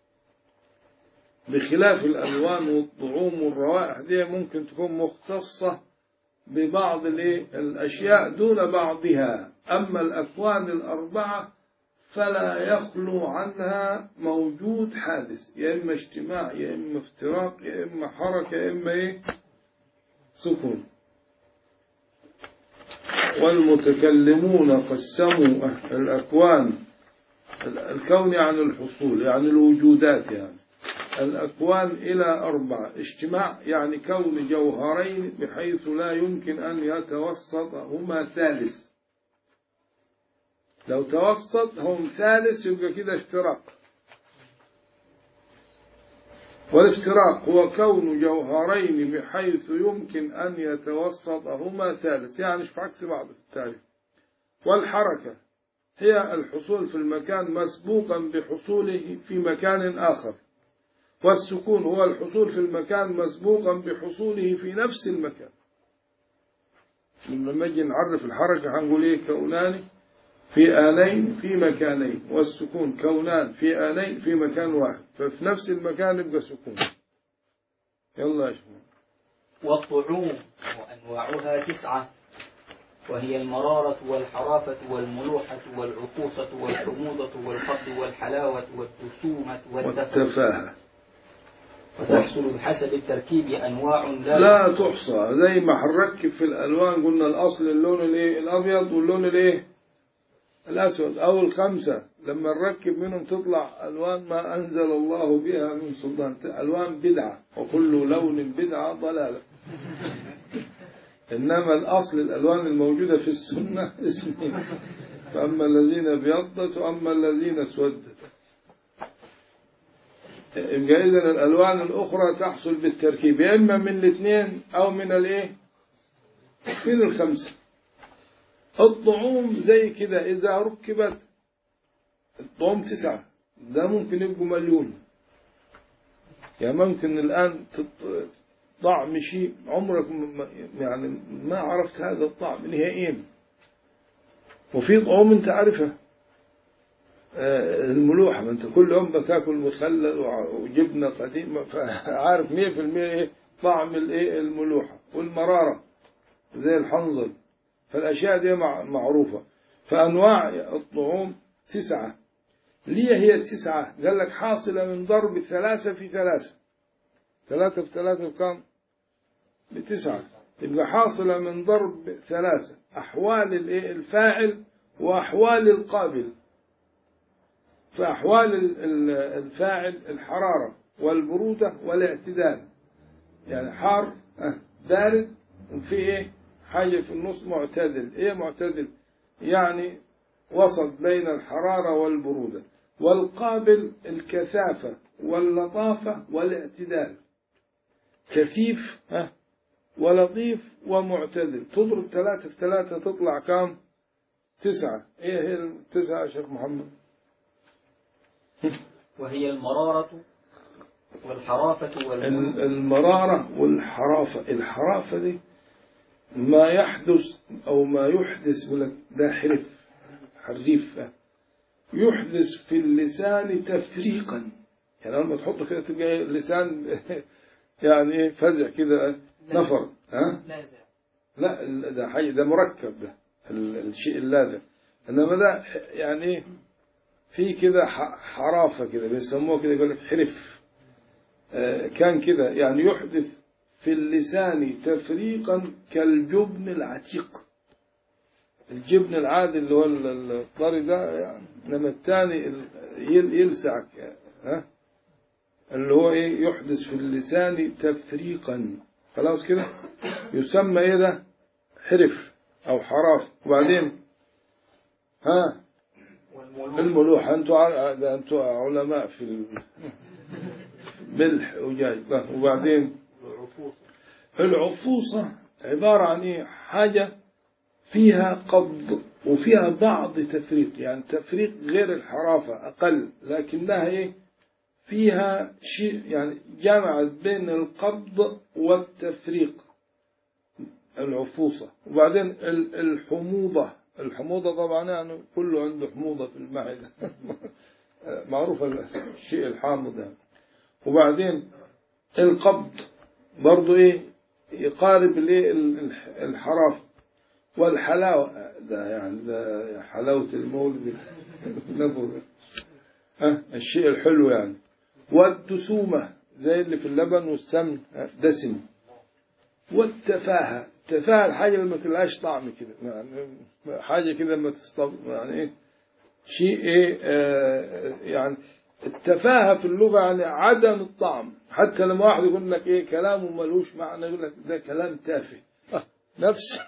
بخلاف الألوان والطعوم والروائح دي ممكن تكون مختصة ببعض الإيه؟ الأشياء دون بعضها أما الأكوان الأربعة فلا يخلو عنها موجود حادث يا إما اجتماع يا إما افتراق يا إما حركة يا إما إيه سكون والمتكلمون قسموا الأكوان الكون يعني الحصول يعني الوجودات يعني الأكوان إلى أربعة اجتماع يعني كون جوهرين بحيث لا يمكن أن يتوسط هما ثالث لو توسط هم ثالث يبقى كده افتراق والافتراق هو كون جوهرين بحيث يمكن أن يتوسط هما ثالث يعني مش في عكس بعض في التعريف والحركة هي الحصول في المكان مسبوقا بحصوله في مكان آخر والسكون هو الحصول في المكان مسبوقا بحصوله في نفس المكان لما نجي نعرف الحركة هنقول ايه كونان في آنين في مكانين والسكون كونان في آنين في مكان واحد ففي نفس المكان يبقى سكون يلا يا شباب والطعوم وأنواعها تسعة وهي المرارة والحرافة والملوحة والعقوصة والحموضة والفضل والحلاوة والدسومة والدفء والتفاهة وتحصل بحسب التركيب أنواع لا, لا تحصى زي ما هنركب في الألوان قلنا الأصل اللون الايه الأبيض واللون الايه الأسود أو الخمسة لما نركب منهم تطلع ألوان ما أنزل الله بها من سلطان ألوان بدعة وكل لون بدعة ضلالة إنما الأصل الألوان الموجودة في السنة اسمين فأما الذين ابيضت وأما الذين اسودت يبقى إذن الألوان الأخرى تحصل بالتركيب يا إما من الاثنين أو من الإيه من الخمسة الطعوم زي كده إذا ركبت الطعوم تسعة ده ممكن يبقوا مليون يعني ممكن الآن تط- طعم شيء عمرك م- يعني ما عرفت هذا الطعم نهائيا وفي طعوم انت عارفها آه، الملوحة ما انت كل يوم بتاكل مخلل وع- وجبنة قديمة فعارف 100% ايه طعم الايه الملوحة والمرارة زي الحنظل فالأشياء دي مع- معروفة فأنواع الطعوم تسعة ليه هي التسعة قال لك حاصلة من ضرب ثلاثة في ثلاثة ثلاثة في ثلاثة بكم بتسعة يبقى حاصلة من ضرب ثلاثة أحوال الإيه؟ الفاعل وأحوال القابل فأحوال ال- ال- الفاعل الحرارة والبرودة والاعتدال يعني حار آه، بارد وفي إيه حاجة في النص معتدل إيه معتدل يعني وسط بين الحرارة والبرودة والقابل الكثافة واللطافة والاعتدال كثيف ها ولطيف ومعتدل تضرب ثلاثة في ثلاثة تطلع كام تسعة ايه هي التسعة يا شيخ محمد وهي المرارة والحرافة والملح ال- المرارة والحرافة الحرافة دي ما يحدث أو ما يحدث يقول لك ده حرف حريف يحدث في اللسان تفريقا يعني لما تحطه كده تلقى اللسان يعني ايه فزع كده نفر ها لازع لا ال- ده حي ده مركب ده ال- الشيء اللاذع انما ده ح- يعني ايه في كده ح- حرافه كده بيسموه كده يقول لك حرف آه، كان كده يعني يحدث في اللسان تفريقا كالجبن العتيق الجبن العادي اللي هو ال- ال- الطري ده يعني انما الثاني ال- يل- يلسعك ها اللي هو ايه يحدث في اللسان تفريقا خلاص كده يسمى ايه ده حرف او حراف وبعدين ها والملوح الملوحة انتوا ع- ده انتوا علماء في الملح وجاي لا، وبعدين والعفوف العفوصة عبارة عن ايه حاجة فيها قبض وفيها بعض تفريق يعني تفريق غير الحرافة أقل لكنها ايه فيها شيء يعني جمعت بين القبض والتفريق العفوصة وبعدين ال- الحموضة الحموضة طبعا يعني كله عنده حموضة في المعدة معروف الشيء الحامض يعني وبعدين القبض برضو ايه يقارب الايه ال- الحرافة والحلاوة ده يعني ده حلاوة المولد نبوة ها الشيء الحلو يعني والدسومة زي اللي في اللبن والسمن ها، دسم والتفاهة التفاهة الحاجة اللي ما تلقاش طعم كده يعني حاجة كده ما تستطيع يعني ايه شيء ايه آه يعني التفاهة في اللغة يعني عدم الطعم حتى لما واحد يقول لك ايه كلامه ملوش معنى يقول لك ده كلام تافه آه، نفس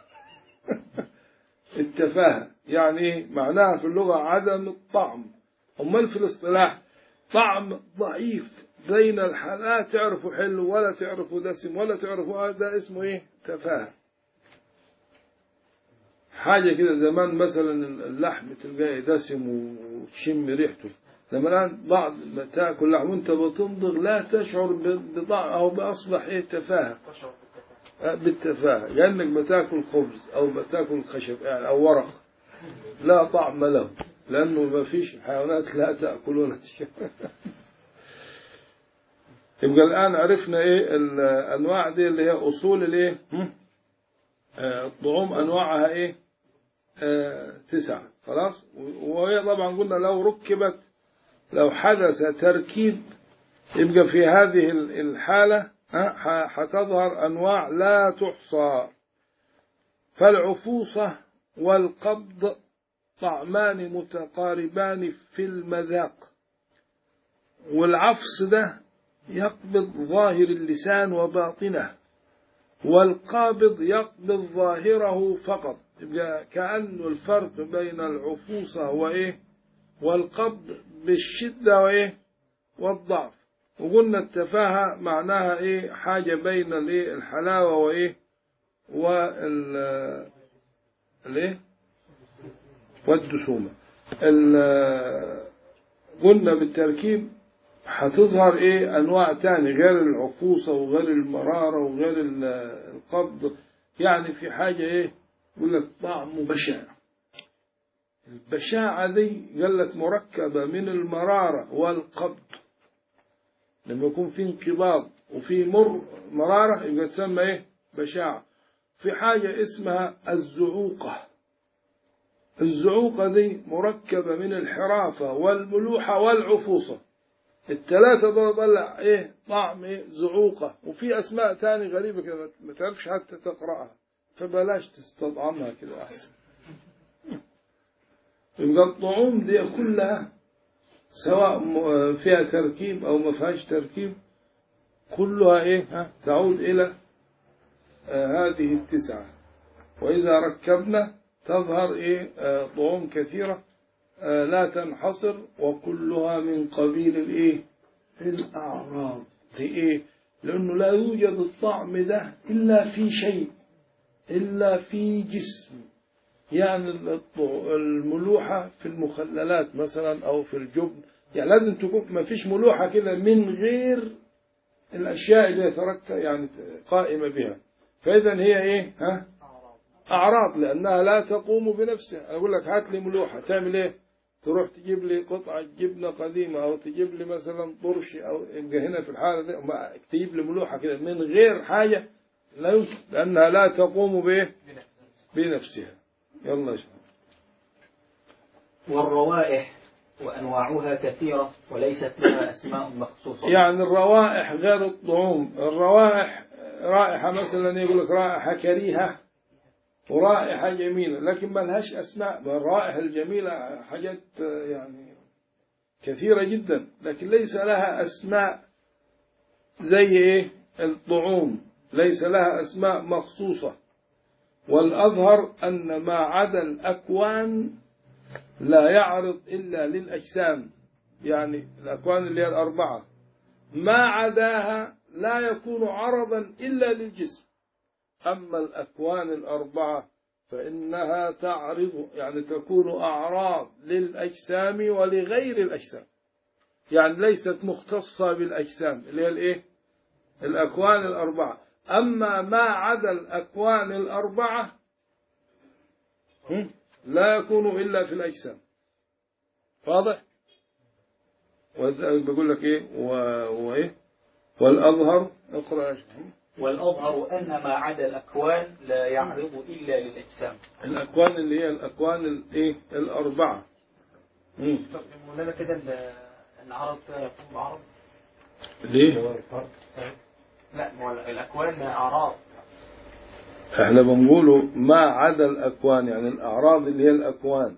التفاهة يعني ايه معناها في اللغة عدم الطعم أمال في الاصطلاح طعم ضعيف بين الحالات تعرفوا حلو ولا تعرفوا دسم ولا تعرفوا هذا اسمه ايه تفاهة حاجة كده زمان مثلا اللحم تلقاه دسم وتشم ريحته لما الآن بعض ما تاكل لحم وانت بتمضغ لا تشعر ب- بطعم أو بأصبح ايه تفاهة تشعر بالتفاهة آه، بالتفاهة كأنك بتاكل خبز أو بتاكل خشب يعني أو ورق لا طعم له لأنه ما فيش حيوانات لا تأكل ولا تشرب يبقى الآن عرفنا إيه الأنواع دي اللي هي أصول الإيه هم؟ آه، الطعوم أنواعها إيه آه، تسعة خلاص وهي طبعا قلنا لو ركبت لو حدث تركيب يبقى في هذه ال- الحالة ها، ح- حتظهر أنواع لا تحصى فالعفوصة والقبض طعمان متقاربان في المذاق والعفص ده يقبض ظاهر اللسان وباطنه والقابض يقبض ظاهره فقط يبقى كأنه الفرق بين العفوصة وإيه والقبض بالشدة وإيه والضعف وقلنا التفاهة معناها إيه حاجة بين الإيه الحلاوة وإيه وال الإيه والدسومة ال- قلنا بالتركيب هتظهر ايه انواع تاني غير العفوصة وغير المرارة وغير ال- القبض يعني في حاجة ايه يقول لك طعمه بشع البشاعة دي قال لك مركبة من المرارة والقبض لما يكون في انقباض وفي مر مرارة يبقى تسمى ايه بشاعة في حاجة اسمها الزعوقة الزعوقة دي مركبة من الحرافة والملوحة والعفوصة الثلاثة دول طلع ايه طعم ايه زعوقة وفي اسماء تاني غريبة كده ما تعرفش حتى تقرأها فبلاش تستطعمها كده احسن يبقى الطعوم دي كلها سواء م- فيها تركيب او ما فيهاش تركيب كلها ايه ها تعود الى آه هذه التسعة واذا ركبنا تظهر ايه آه طعوم كثيرة آه لا تنحصر وكلها من قبيل الايه الاعراض دي ايه لانه لا يوجد الطعم ده الا في شيء الا في جسم يعني الط- الملوحة في المخللات مثلا أو في الجبن يعني لازم تكون ما فيش ملوحة كده من غير الأشياء اللي يتركب يعني قائمة بها فإذا هي إيه ها أعراض لأنها لا تقوم بنفسها أنا أقول لك هات لي ملوحة تعمل إيه تروح تجيب لي قطعة جبنة قديمة أو تجيب لي مثلا طرش أو يبقى هنا في الحالة دي ما- تجيب لي ملوحة كده من غير حاجة لا يمكن لأنها لا تقوم بإيه بنفسها يلا يا شباب. والروائح وأنواعها كثيرة وليست لها أسماء مخصوصة يعني الروائح غير الطعوم الروائح رائحة مثلا يقول لك رائحة كريهة ورائحة جميلة لكن ما لهاش أسماء ما الرائحة الجميلة حاجات يعني كثيرة جدا لكن ليس لها أسماء زي إيه الطعوم ليس لها أسماء مخصوصة والأظهر أن ما عدا الأكوان لا يعرض إلا للأجسام يعني الأكوان اللي هي الأربعة ما عداها لا يكون عرضا إلا للجسم أما الأكوان الأربعة فإنها تعرض يعني تكون أعراض للأجسام ولغير الأجسام يعني ليست مختصة بالأجسام اللي هي الإيه؟ الأكوان الأربعة أما ما عدا الأكوان الأربعة هم؟ لا يكون إلا في الأجسام واضح؟ وذلك بقول لك إيه و... وإيه والأظهر اقرأ يا شيخ. والأظهر أن ما عدا الأكوان لا يعرض إلا للأجسام الأكوان اللي هي الأكوان الإيه الأربعة مم. طب مولانا كده ال- العرض ده يكون عرض ليه؟ لا ما هو الأكوان أعراض احنا بنقوله ما عدا الأكوان يعني الأعراض اللي هي الأكوان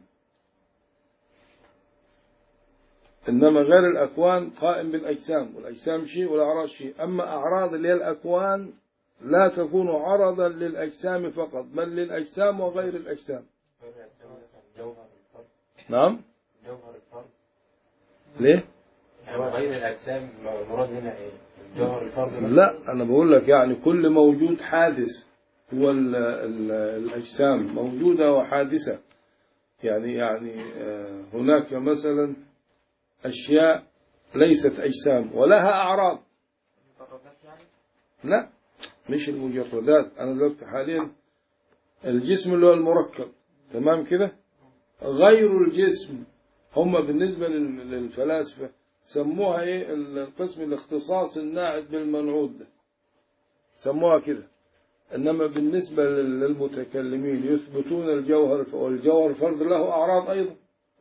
إنما غير الأكوان قائم بالأجسام والأجسام شيء والأعراض شيء أما أعراض اللي هي الأكوان لا تكون عرضا للأجسام فقط بل للأجسام وغير الأجسام جوهر الفرد نعم جوهر الفرد ليه؟ يعني غير الأجسام المراد هنا إيه؟ جوهر الفرد مثلاً؟ لا أنا بقول لك يعني كل موجود حادث هو ال ال الأجسام موجودة وحادثة يعني يعني آه، هناك مثلا أشياء ليست أجسام ولها أعراض مجردات يعني لا مش المجردات أنا دلوقتي حاليا الجسم اللي هو المركب تمام كده غير الجسم هم بالنسبة لل- للفلاسفة سموها ايه القسم الاختصاص الناعد بالمنعود ده سموها كده انما بالنسبة لل- للمتكلمين يثبتون الجوهر والجوهر الفرد له اعراض ايضا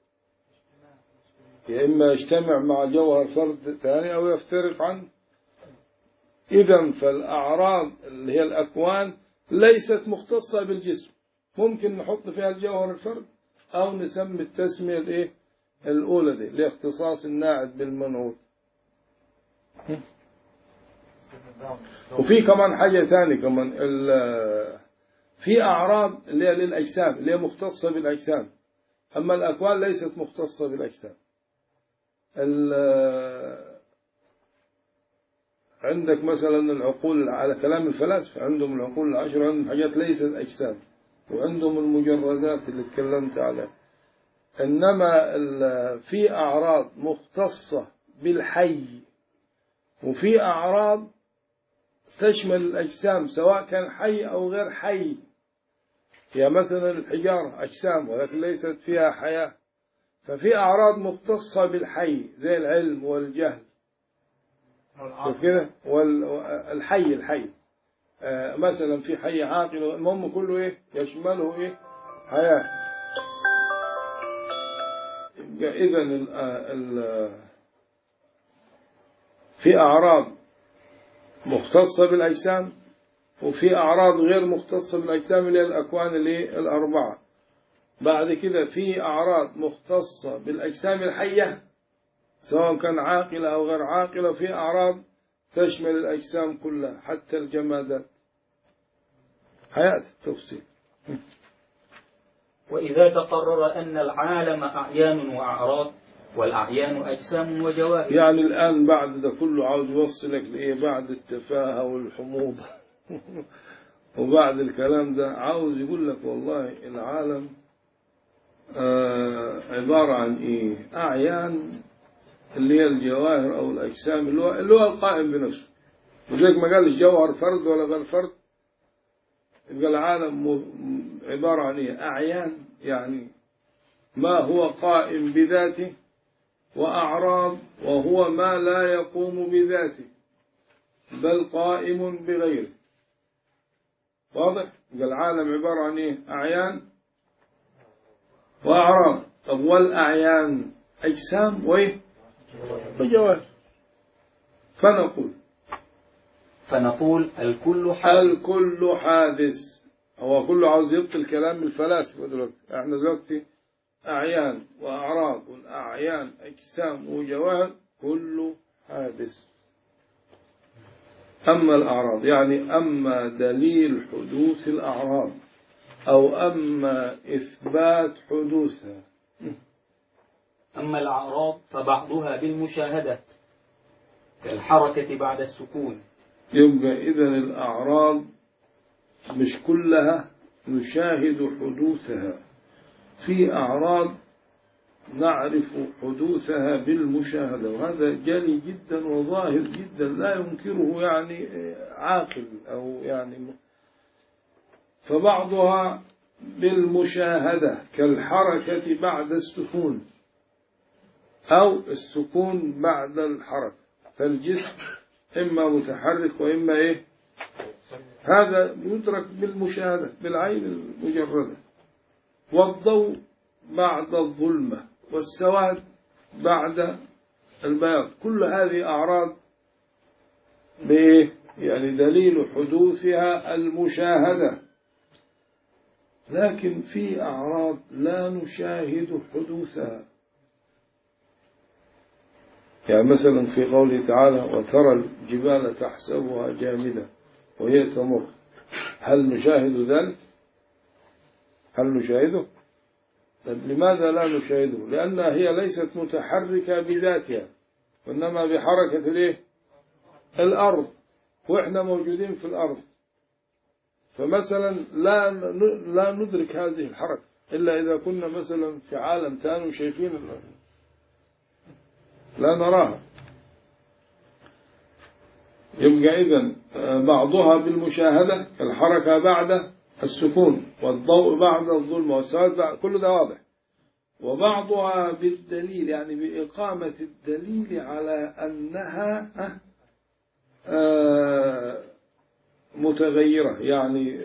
يا اما يجتمع مع جوهر فرد ثاني او يفترق عنه اذا فالاعراض اللي هي الاكوان ليست مختصة بالجسم ممكن نحط فيها الجوهر الفرد او نسمي التسمية الايه الأولى دي لاختصاص الناعد بالمنعوت وفي كمان حاجة ثانية كمان ال- في أعراض اللي هي للأجسام اللي هي مختصة بالأجسام أما الأكوان ليست مختصة بالأجسام ال- عندك مثلا العقول على كلام الفلاسفة عندهم العقول العشرة عندهم حاجات ليست أجسام وعندهم المجردات اللي تكلمت عليها إنما ال- في أعراض مختصة بالحي وفي أعراض تشمل الأجسام سواء كان حي أو غير حي هي مثلا الحجارة أجسام ولكن ليست فيها حياة ففي أعراض مختصة بالحي زي العلم والجهل وكده والحي الحي آه مثلا في حي عاقل المهم كله ايه يشمله ايه حياة يبقى اذا ال ال في اعراض مختصة بالاجسام وفي اعراض غير مختصة بالاجسام اللي هي الاكوان اللي الاربعة بعد كده في اعراض مختصة بالاجسام الحية سواء كان عاقلة أو غير عاقلة في أعراض تشمل الأجسام كلها حتى الجمادات حياة التفصيل وإذا تقرر أن العالم أعيان وأعراض والأعيان أجسام وجواهر يعني الآن بعد ده كله عاوز يوصلك لإيه بعد التفاهة والحموضة وبعد الكلام ده عاوز يقول لك والله العالم آه عبارة عن إيه أعيان اللي هي الجواهر أو الأجسام اللي هو, اللي هو القائم بنفسه وزيك ما قال الجوهر فرد ولا غير فرد يبقى العالم عبارة عن إيه أعيان يعني ما هو قائم بذاته وأعراض وهو ما لا يقوم بذاته بل قائم بغيره واضح يبقى العالم عبارة عن إيه أعيان وأعراض طب والأعيان أجسام وإيه وجواهر فنقول فنقول الكل حادث الكل حادث هو كله عاوز يبطل كلام الفلاسفة دلوقتي احنا دلوقتي أعيان وأعراض والأعيان أجسام وجواهر كله حادث أما الأعراض يعني أما دليل حدوث الأعراض أو أما إثبات حدوثها أما الأعراض فبعضها بالمشاهدة كالحركة بعد السكون يبقى إذا الأعراض مش كلها نشاهد حدوثها في أعراض نعرف حدوثها بالمشاهدة وهذا جلي جدا وظاهر جدا لا ينكره يعني عاقل أو يعني فبعضها بالمشاهدة كالحركة بعد السكون أو السكون بعد الحركة فالجسم إما متحرك وإما إيه هذا يدرك بالمشاهدة بالعين المجردة والضوء بعد الظلمة والسواد بعد البياض كل هذه أعراض بإيه يعني دليل حدوثها المشاهدة لكن في أعراض لا نشاهد حدوثها يعني مثلا في قوله تعالى وترى الجبال تحسبها جامدة وهي تمر هل نشاهد ذلك هل نشاهده طيب لماذا لا نشاهده لأنها هي ليست متحركة بذاتها وإنما بحركة الايه الأرض وإحنا موجودين في الأرض فمثلا لا لا ندرك هذه الحركة إلا إذا كنا مثلا في عالم ثاني وشايفين الأرض لا نراها يبقى إذن بعضها بالمشاهدة الحركة بعد السكون والضوء بعد الظلمة والسواد بعد كل ده واضح وبعضها بالدليل يعني بإقامة الدليل على أنها متغيرة يعني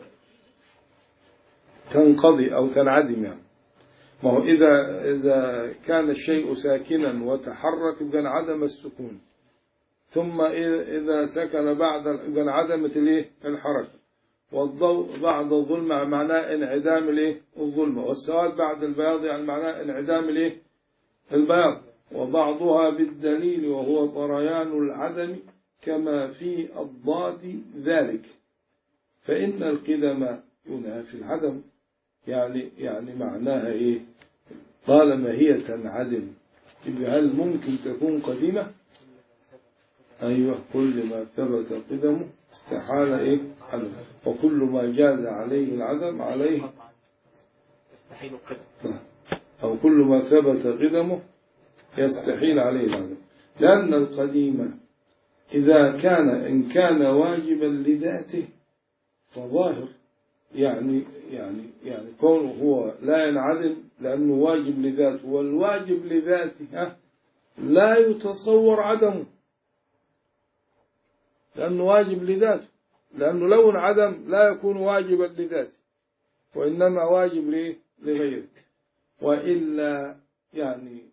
تنقضي أو تنعدم يعني ما هو إذا إذا كان الشيء ساكنا وتحرك يبقى انعدم السكون ثم إذا سكن بعد يبقى انعدمت الايه الحركة والضوء بعد الظلمة معناه انعدام الايه الظلمة والسواد بعد البياض يعني معناه انعدام الايه البياض وبعضها بالدليل وهو طريان العدم كما في الضاد ذلك فإن القدم ينافي العدم يعني يعني معناها ايه طالما هي تنعدم يبقى هل ممكن تكون قديمة أيوة كل ما ثبت قدمه استحال إيه عدم وكل ما جاز عليه العدم عليه يستحيل القدم أو كل ما ثبت قدمه يستحيل عليه العدم لأن القديم إذا كان إن كان واجبا لذاته فظاهر يعني يعني يعني كونه هو لا ينعدم لأنه واجب لذاته والواجب لذاته ها لا يتصور عدمه لأنه واجب لذاته لأنه لو انعدم لا يكون واجبا لذاته وإنما واجب ليه؟ لغيره وإلا يعني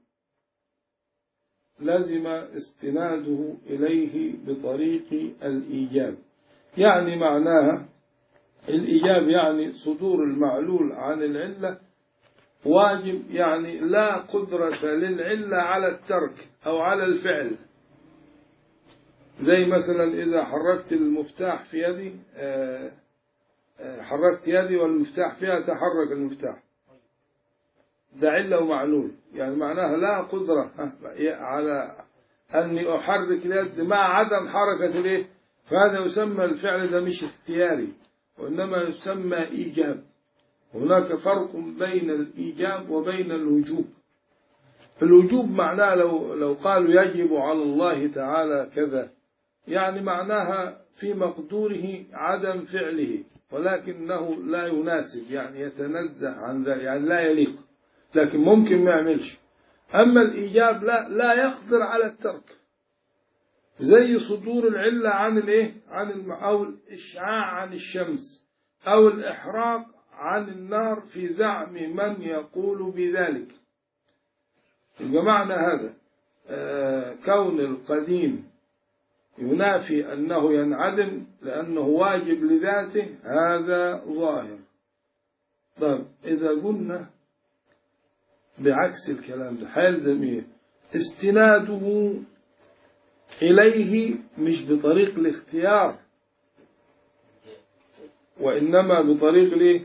لزم استناده إليه بطريق الإيجاب يعني معناها الإيجاب يعني صدور المعلول عن العلة واجب يعني لا قدرة للعلة على الترك أو على الفعل زي مثلا إذا حركت المفتاح في يدي آه، آه، حركت يدي والمفتاح فيها تحرك المفتاح ده علة ومعلول يعني معناها لا قدرة ها، على أني أحرك اليد مع عدم حركة الإيه فهذا يسمى الفعل ده مش اختياري وإنما يسمى إيجاب هناك فرق بين الإيجاب وبين الوجوب الوجوب معناه لو لو قالوا يجب على الله تعالى كذا يعني معناها في مقدوره عدم فعله ولكنه لا يناسب يعني يتنزه عن ذلك يعني لا يليق لكن ممكن ما يعملش أما الإيجاب لا لا يقدر على الترك زي صدور العلة عن الايه عن الم... او الاشعاع عن الشمس او الاحراق عن النار في زعم من يقول بذلك يبقى معنى هذا آه كون القديم ينافي انه ينعدم لانه واجب لذاته هذا ظاهر طيب اذا قلنا بعكس الكلام ده هيلزم ايه استناده إليه مش بطريق الاختيار وإنما بطريق الايه؟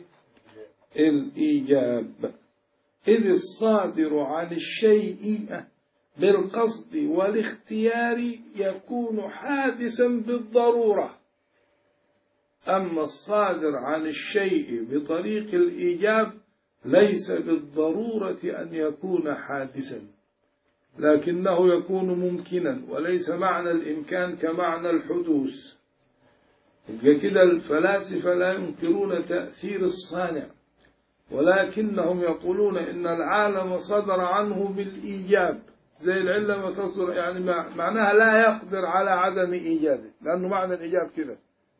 الإيجاب إذ الصادر عن الشيء بالقصد والاختيار يكون حادثا بالضرورة أما الصادر عن الشيء بطريق الإيجاب ليس بالضرورة أن يكون حادثا لكنه يكون ممكنا وليس معنى الإمكان كمعنى الحدوث يبقى كده الفلاسفة لا ينكرون تأثير الصانع ولكنهم يقولون إن العالم صدر عنه بالإيجاب زي العلة ما تصدر يعني معناها لا يقدر على عدم إيجاده لأنه معنى الإيجاب كده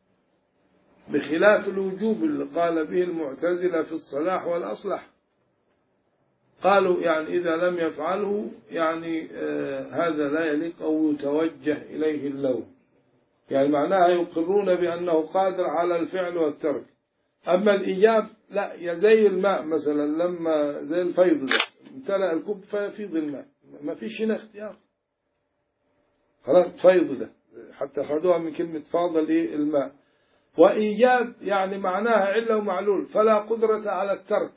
بخلاف الوجوب اللي قال به المعتزلة في الصلاح والأصلح قالوا يعني إذا لم يفعله يعني آه هذا لا يليق أو يتوجه إليه اللوم يعني معناها يقرون بأنه قادر على الفعل والترك أما الإيجاب لا يا زي الماء مثلا لما زي الفيض ده امتلأ الكوب فيفيض الماء ما فيش هنا اختيار خلاص فيض ده حتى خدوها من كلمة فاضل إيه الماء وإيجاب يعني معناها علة ومعلول فلا قدرة على الترك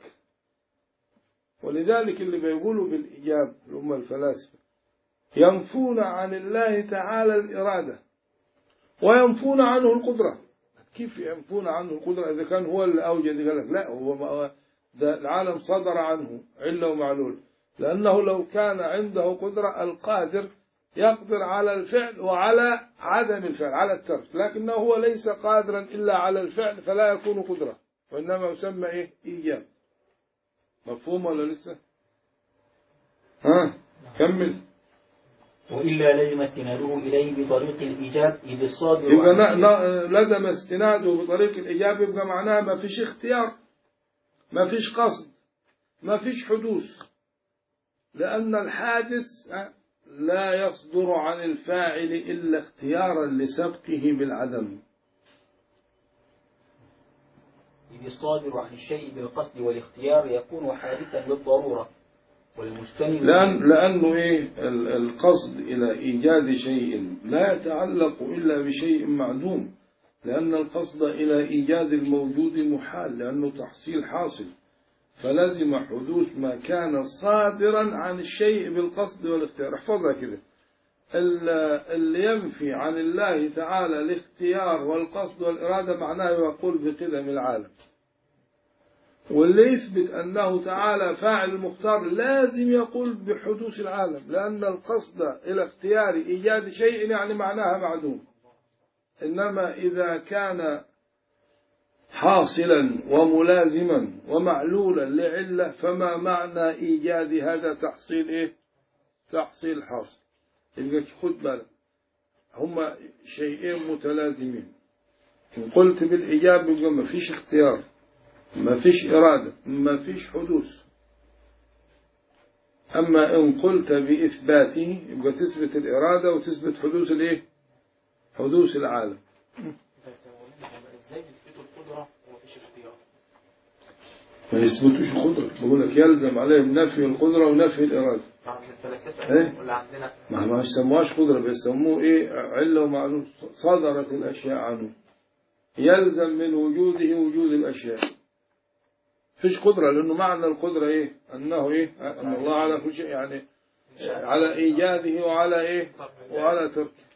ولذلك اللي بيقولوا بالإيجاب هم الفلاسفة ينفون عن الله تعالى الإرادة وينفون عنه القدرة كيف ينفون عنه القدرة إذا كان هو اللي أوجد قال لك لا هو ما ده العالم صدر عنه علة ومعلول لأنه لو كان عنده قدرة القادر يقدر على الفعل وعلى عدم الفعل على الترك لكنه هو ليس قادرا إلا على الفعل فلا يكون قدرة وإنما يسمى إيه إيجاب مفهوم ولا لسه ها كمل وإلا لزم استناده إليه بطريق الإيجاب إذ الصادر يبقى عن- ن- ن- لزم استناده بطريق الإيجاب يبقى معناها ما فيش اختيار ما فيش قصد ما فيش حدوث لأن الحادث ها، لا يصدر عن الفاعل إلا اختيارا لسبقه بالعدم إذ الصادر عن الشيء بالقصد والاختيار يكون حادثا بالضرورة والمستند لأن لأنه إيه ال- القصد إلى إيجاد شيء لا يتعلق إلا بشيء معدوم لأن القصد إلى إيجاد الموجود محال لأنه تحصيل حاصل فلزم حدوث ما كان صادرا عن الشيء بالقصد والاختيار احفظها كده ال- اللي ينفي عن الله تعالى الاختيار والقصد والإرادة معناه يقول بقدم العالم واللي يثبت أنه تعالى فاعل المختار لازم يقول بحدوث العالم لأن القصد إلى اختيار إيجاد شيء يعني معناها معدوم إنما إذا كان حاصلا وملازما ومعلولا لعلة فما معنى إيجاد هذا تحصيل إيه تحصيل حاصل يبقى خد بالك هما شيئين متلازمين إن قلت بالإيجاب يبقى ما فيش اختيار ما فيش إرادة ما فيش حدوث أما إن قلت بإثباته يبقى تثبت الإرادة وتثبت حدوث الإيه حدوث العالم بس هو ازاي بيثبتوا القدرة ومفيش اختيار؟ ما يثبتوش القدرة بقول لك يلزم عليهم نفي القدرة ونفي الإرادة عند الفلاسفة إيه؟ ولا عندنا ما ما يسموهاش قدرة بيسموه إيه علة ومعلوم صدرت الأشياء عنه يلزم من وجوده وجود الأشياء فيش قدرة لأنه معنى القدرة إيه أنه إيه أن الله على كل شيء يعني على إيجاده وعلى إيه وعلى تركه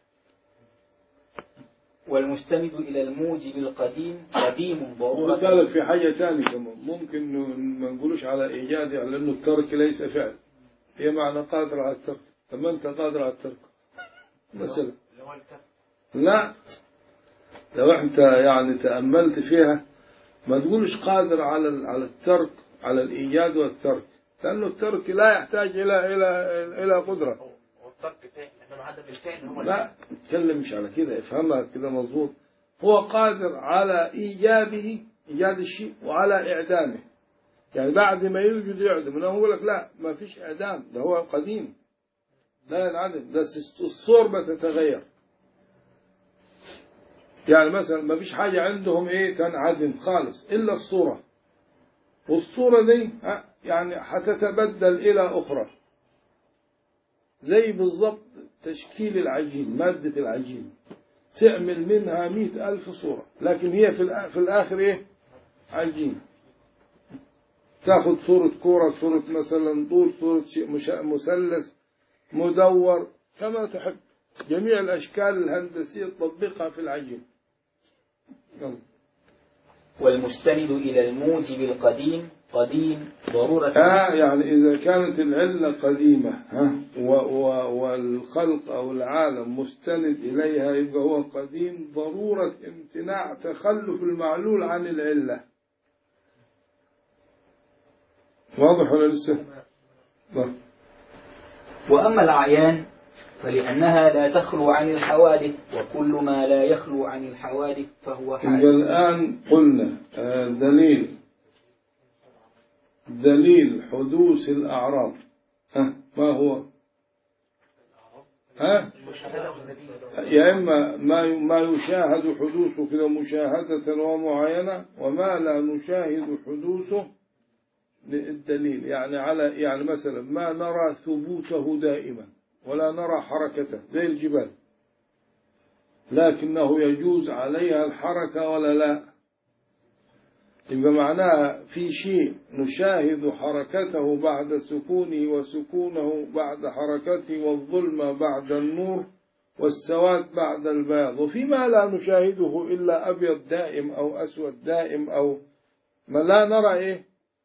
والمستند إلى الموجب القديم قديم خد ضرورة بالك في حاجة تانية كمان ممكن ن- ما نقولوش على إيجاد يعني لأنه الترك ليس فعل هي معنى قادر على الترك طب ما أنت قادر على الترك مثلا اللي هو الكف لا لو أنت يعني تأملت فيها ما تقولش قادر على ال- على الترك على الإيجاد والترك لأنه الترك لا يحتاج إلى إلى إلى قدرة هو هو الترك فعل انما عدم الفعل هو لا تتكلم مش على كده افهمها كده مظبوط هو قادر على إيجاده إيجاد الشيء وعلى إعدامه يعني بعد ما يوجد يعدم أنا أقول لك لا ما فيش إعدام ده هو قديم لا ينعدم بس الصورة بتتغير يعني مثلا ما فيش حاجة عندهم إيه تنعدم خالص إلا الصورة والصورة دي ها، يعني هتتبدل إلى أخرى زي بالضبط تشكيل العجين مادة العجين تعمل منها مئة ألف صورة لكن هي في الآ- في الآخر إيه عجين تاخذ صورة كورة صورة مثلا طول صورة شيء مش- مثلث مدور كما تحب جميع الأشكال الهندسية تطبقها في العجين يلا. والمستند إلى الموجب القديم قديم ضرورة آه يعني إذا كانت العلة قديمة ها و و والخلق أو العالم مستند إليها يبقى هو قديم ضرورة امتناع تخلف المعلول عن العلة واضح ولا لسه؟ طيب. وأما الأعيان فلأنها لا تخلو عن الحوادث وكل ما لا يخلو عن الحوادث فهو يبقى حادث الآن قلنا آه، دليل دليل حدوث الأعراض ها ما هو؟ ها؟ المشاهدة والنتيجة يا إما ما ما يشاهد حدوثه كده مشاهدة ومعاينة وما لا نشاهد حدوثه للدليل يعني على يعني مثلا ما نرى ثبوته دائما ولا نرى حركته زي الجبال لكنه يجوز عليها الحركة ولا لا يبقى معناها في شيء نشاهد حركته بعد سكونه وسكونه بعد حركته والظلمة بعد النور والسواد بعد البياض وفيما لا نشاهده إلا أبيض دائم أو أسود دائم أو ما لا نرى إيه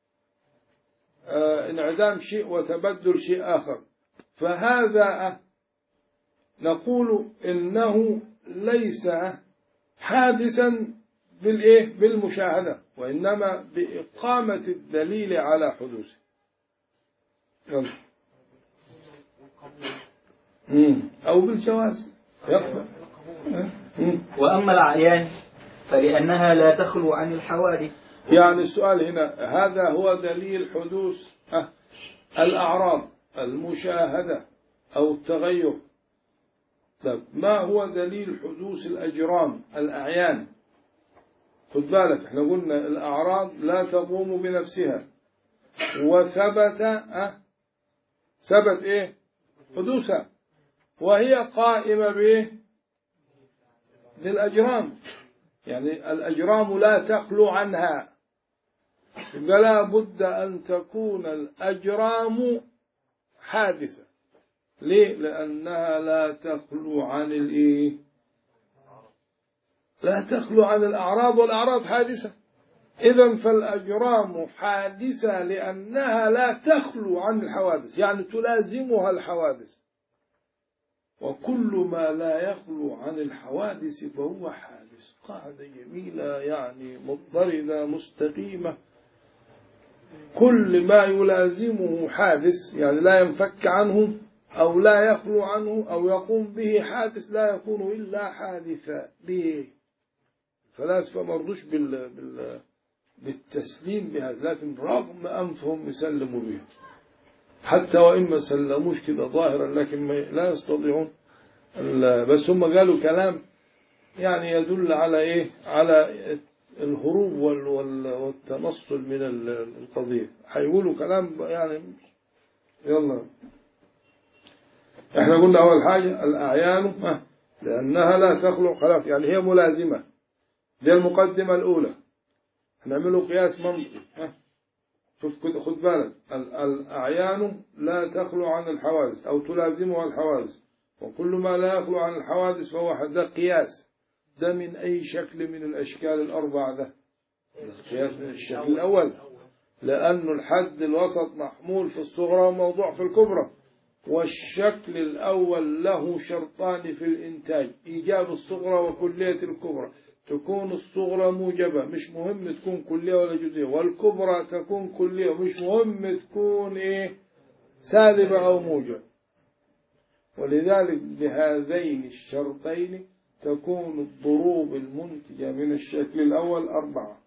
آه انعدام شيء وتبدل شيء آخر فهذا نقول إنه ليس حادثا بالإيه بالمشاهدة وإنما بإقامة الدليل على حدوثه يلا. مم. أو بالجواز يقبل مم. وأما الأعيان فلأنها لا تخلو عن الحوادث يعني السؤال هنا هذا هو دليل حدوث آه، الأعراض المشاهدة أو التغير طيب ما هو دليل حدوث الأجرام الأعيان خد بالك احنا قلنا الأعراض لا تقوم بنفسها وثبت أه ثبت ايه حدوثها وهي قائمة بايه بالأجرام يعني الأجرام لا تخلو عنها يبقى لا بد أن تكون الأجرام حادثة ليه؟ لأنها لا تخلو عن الإيه؟ لا تخلو عن الأعراض والأعراض حادثة إذا فالأجرام حادثة لأنها لا تخلو عن الحوادث يعني تلازمها الحوادث وكل ما لا يخلو عن الحوادث فهو حادث قاعدة جميلة يعني مضطردة مستقيمة كل ما يلازمه حادث يعني لا ينفك عنه أو لا يخلو عنه أو يقوم به حادث لا يكون إلا حادثا ليه الفلاسفة مرضوش بال... بال... بالتسليم بهذا لكن رغم أنفهم يسلموا به حتى وإن ما سلموش كده ظاهرا لكن ما لا يستطيعون ال- بس هم قالوا كلام يعني يدل على إيه على الهروب وال... وال... والتنصل من ال- القضية هيقولوا كلام يعني يلا احنا قلنا أول حاجة الأعيان ها، لأنها لا تخلق خلاص يعني هي ملازمة دي المقدمة الأولى نعمله قياس منطقي ها. شوف كده خد بالك ال- الأعيان لا تخلو عن الحوادث أو تلازمها الحوادث وكل ما لا يخلو عن الحوادث فهو حد ده قياس ده من أي شكل من الأشكال الأربعة ده القياس من الشكل الأول لأنه الحد الوسط محمول في الصغرى وموضوع في الكبرى والشكل الأول له شرطان في الإنتاج إيجاب الصغرى وكلية الكبرى تكون الصغرى موجبة مش مهم تكون كلية ولا جزئية والكبرى تكون كلية مش مهم تكون إيه سالبة أو موجبة ولذلك بهذين الشرطين تكون الضروب المنتجة من الشكل الأول أربعة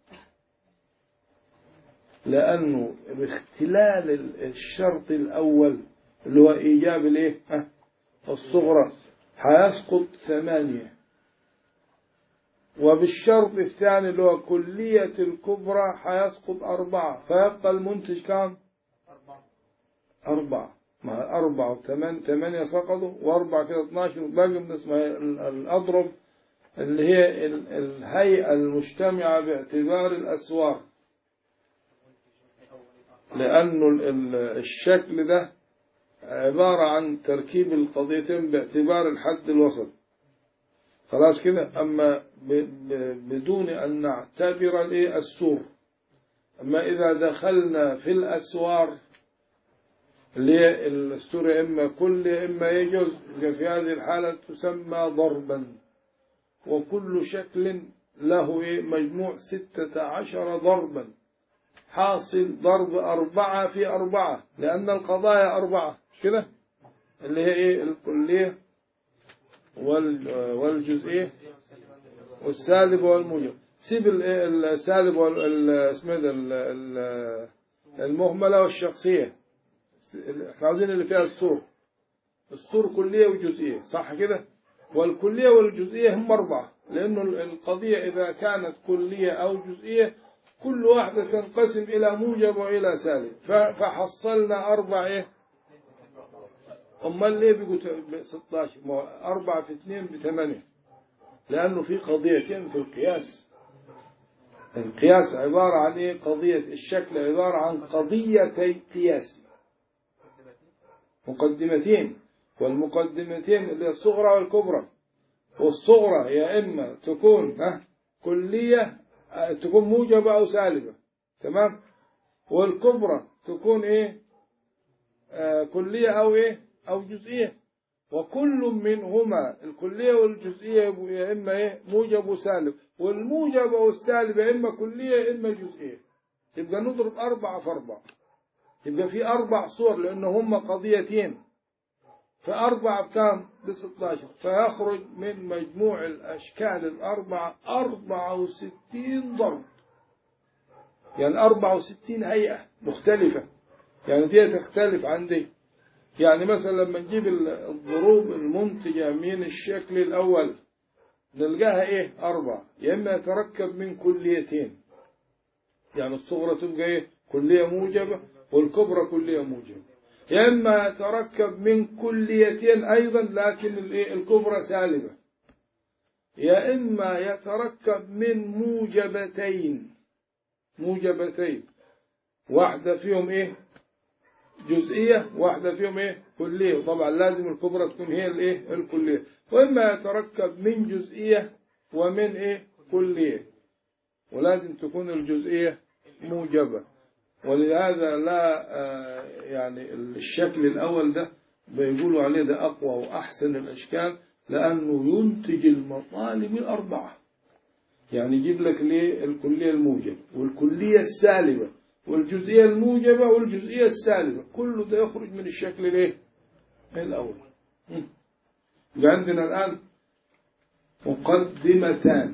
لأنه باختلال ال- الشرط الأول اللي هو إيجاب الإيه؟ ها؟ الصغرى هيسقط ثمانية وبالشرط الثاني اللي هو كلية الكبرى هيسقط أربعة فيبقى المنتج كام؟ أربعة مع أربعة وثمان ثمانية سقطوا وأربعة كده 12 باقي من اسمها ال- الأضرب اللي هي ال- الهيئة المجتمعة باعتبار الأسوار لأنه ال- ال- الشكل ده عبارة عن تركيب القضيتين باعتبار الحد الوسط خلاص كده أما ب- ب- بدون أن نعتبر الإيه السور أما إذا دخلنا في الأسوار اللي هي السور إما كل إما يجوز يبقى في هذه الحالة تسمى ضربا وكل شكل له إيه مجموع ستة عشر ضربا حاصل ضرب أربعة في أربعة لأن القضايا أربعة مش كده اللي هي إيه الكلية وال- والجزئية والسالب والموجب سيب ال- السالب وال ال- اسمه ده ال- ال- المهملة والشخصية احنا عاوزين اللي فيها السور السور كلية وجزئية صح كده والكلية والجزئية هم أربعة لأنه ال- القضية إذا كانت كلية أو جزئية كل واحدة تنقسم إلى موجب وإلى سالب ف- فحصلنا أربع إيه أمال ليه بيقول ت- 16 ما هو أربعة في اثنين بثمانية لأنه في قضيتين في القياس القياس عبارة عن إيه قضية الشكل عبارة عن قضيتي قياس مقدمتين والمقدمتين اللي هي الصغرى والكبرى والصغرى يا إما تكون ها كلية آه، تكون موجبة أو سالبة تمام والكبرى تكون إيه آه كلية أو إيه أو جزئية وكل منهما الكلية والجزئية يبقوا يا إما إيه موجب وسالب والموجب والسالب يا إما كلية يا إما جزئية يبقى نضرب أربعة في أربعة يبقى في أربع صور لأن هما قضيتين فأربعة بكام؟ ب 16 فيخرج من مجموع الأشكال الأربعة 64 ضرب يعني 64 هيئة مختلفة يعني دي تختلف عن دي يعني مثلا لما نجيب ال- الضروب المنتجة من الشكل الأول نلقاها إيه أربعة يا إما يتركب من كليتين يعني الصغرى تبقى إيه كلية موجبة والكبرى كلية موجبة يا إما يتركب من كليتين أيضا لكن الإيه الكبرى سالبة يا إما يتركب من موجبتين موجبتين واحدة فيهم إيه جزئية واحدة فيهم إيه كلية وطبعا لازم الكبرى تكون هي الإيه الكلية وإما يتركب من جزئية ومن إيه كلية ولازم تكون الجزئية موجبة ولهذا لا آه، يعني الشكل الأول ده بيقولوا عليه ده أقوى وأحسن الأشكال لأنه ينتج المطالب الأربعة يعني يجيب لك ليه الكلية الموجبة والكلية السالبة والجزئية الموجبة والجزئية السالبة كله ده يخرج من الشكل ليه الأول م. يبقى عندنا الآن مقدمتان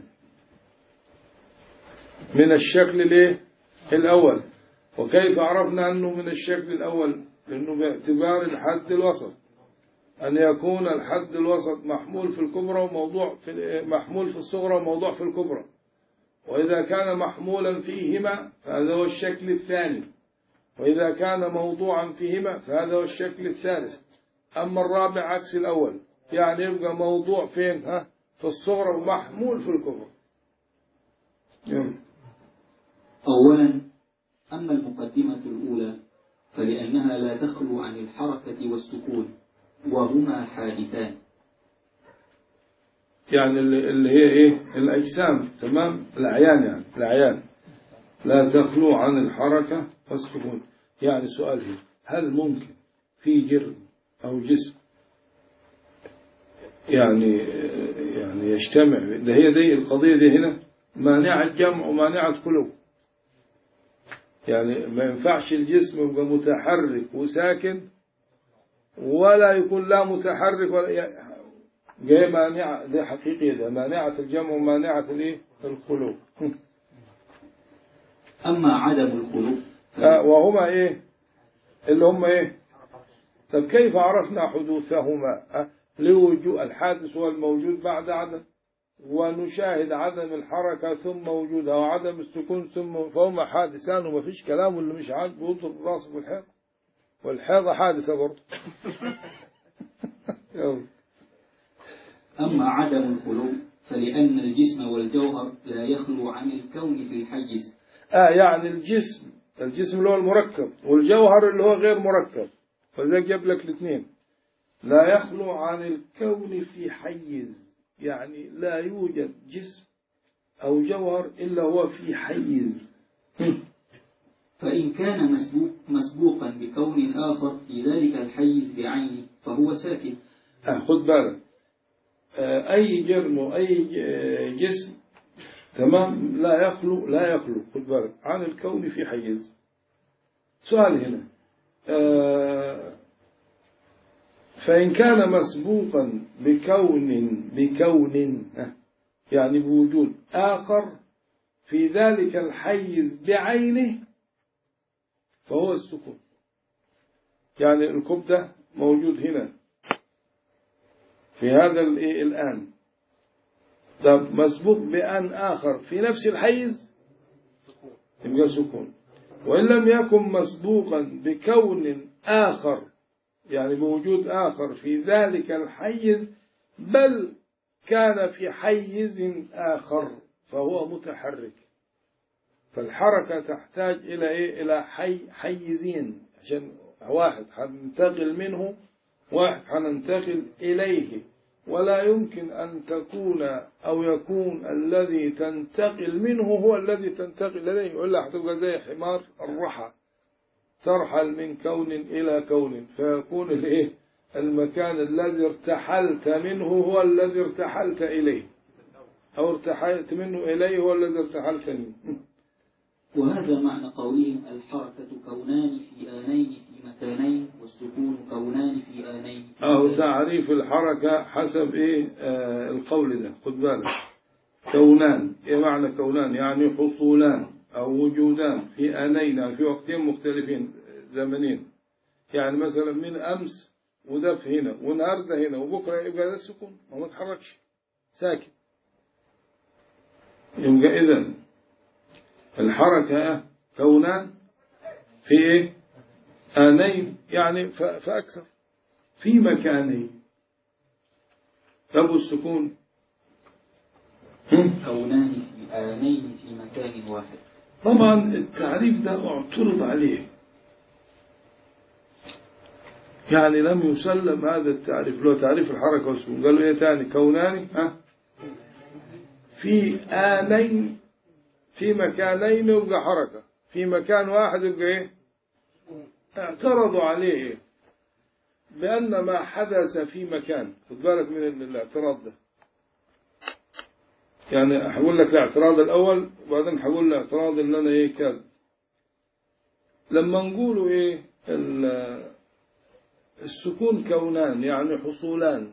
من الشكل ليه الأول وكيف عرفنا أنه من الشكل الأول لأنه باعتبار الحد الوسط أن يكون الحد الوسط محمول في الكبرى وموضوع في محمول في الصغرى وموضوع في الكبرى وإذا كان محمولا فيهما فهذا هو الشكل الثاني وإذا كان موضوعا فيهما فهذا هو الشكل الثالث أما الرابع عكس الأول يعني يبقى موضوع فين ها في الصغرى ومحمول في الكبرى يلا. أولا أما المقدمة الأولى فلأنها لا تخلو عن الحركة والسكون وهما حادثان يعني اللي اللي هي ايه الاجسام تمام الاعيان يعني الاعيان لا تخلو عن الحركه والسكون يعني سؤال هنا هل ممكن في جرم او جسم يعني يعني يجتمع ده هي دي القضيه دي هنا مانعه جمع ومانعه خلو يعني ما ينفعش الجسم يبقى متحرك وساكن ولا يكون لا متحرك ولا جاي مانعة دي حقيقية ده مانعة الجمع ومانعة الايه الخلو أما عدم الخلو آه، وهما ايه اللي هم ايه طب كيف عرفنا حدوثهما آه، لوجود الحادث هو الموجود بعد عدم ونشاهد عدم الحركة ثم وجودها وعدم السكون ثم فهما حادثان وما فيش كلام واللي مش عاجبه يضرب راسه بالحيط والحيضة حادثة برضه يلا. أما عدم الخلو فلأن الجسم والجوهر لا يخلو عن الكون في الحيز آه يعني الجسم الجسم اللي هو المركب والجوهر اللي هو غير مركب فذلك جاب لك الاثنين لا يخلو عن الكون في حيز يعني لا يوجد جسم أو جوهر إلا هو في حيز فإن كان مسبوق مسبوقا بكون آخر في ذلك الحيز بعينه فهو ساكن آه خد بالك آه أي جرم وأي ج- جسم تمام لا يخلو لا يخلو خد بالك عن الكون في حيز سؤال هنا آه فإن كان مسبوقا بكون بكون آه، يعني بوجود آخر في ذلك الحيز بعينه فهو السكون يعني الكب ده موجود هنا في هذا الإيه الآن طب مسبوق بأن آخر في نفس الحيز يبقى سكون وإن لم يكن مسبوقا بكون آخر يعني بوجود آخر في ذلك الحيز بل كان في حيز آخر فهو متحرك فالحركة تحتاج إلى إيه؟ إلى حي حيزين عشان واحد هننتقل منه واحد هننتقل إليه ولا يمكن أن تكون أو يكون الذي تنتقل منه هو الذي تنتقل إليه وإلا هتبقى زي حمار الرحى ترحل من كون إلى كون فيكون الإيه المكان الذي ارتحلت منه هو الذي ارتحلت إليه أو ارتحلت منه إليه هو الذي ارتحلت منه وهذا معنى قولهم الحركة كونان في آنين في مكانين والسكون كونان في آنين في أو مكانين. تعريف الحركة حسب إيه آه القول ده خد بالك كونان إيه معنى كونان يعني حصولان أو وجودان في آنين يعني في وقتين مختلفين زمنين يعني مثلا من أمس وده في هنا والنهارده هنا وبكرة يبقى ده السكون ما ما تحركش ساكن يبقى إذا الحركة كونان في إيه؟ آنين يعني ف- فأكثر في مكانين طب السكون هم؟ كونان في آنين في مكان واحد طبعا التعريف ده اعترض عليه يعني لم يسلم هذا التعريف لو تعريف الحركة والسكون قالوا ايه تاني كونان ها في آنين في مكانين يبقى حركة في مكان واحد يبقى ايه اعترضوا عليه بأن ما حدث في مكان خد بالك من ال- الاعتراض ده يعني هقول لك الاعتراض الأول وبعدين هقول الاعتراض اللي أنا إيه كذا لما نقولوا إيه ال- السكون كونان يعني حصولان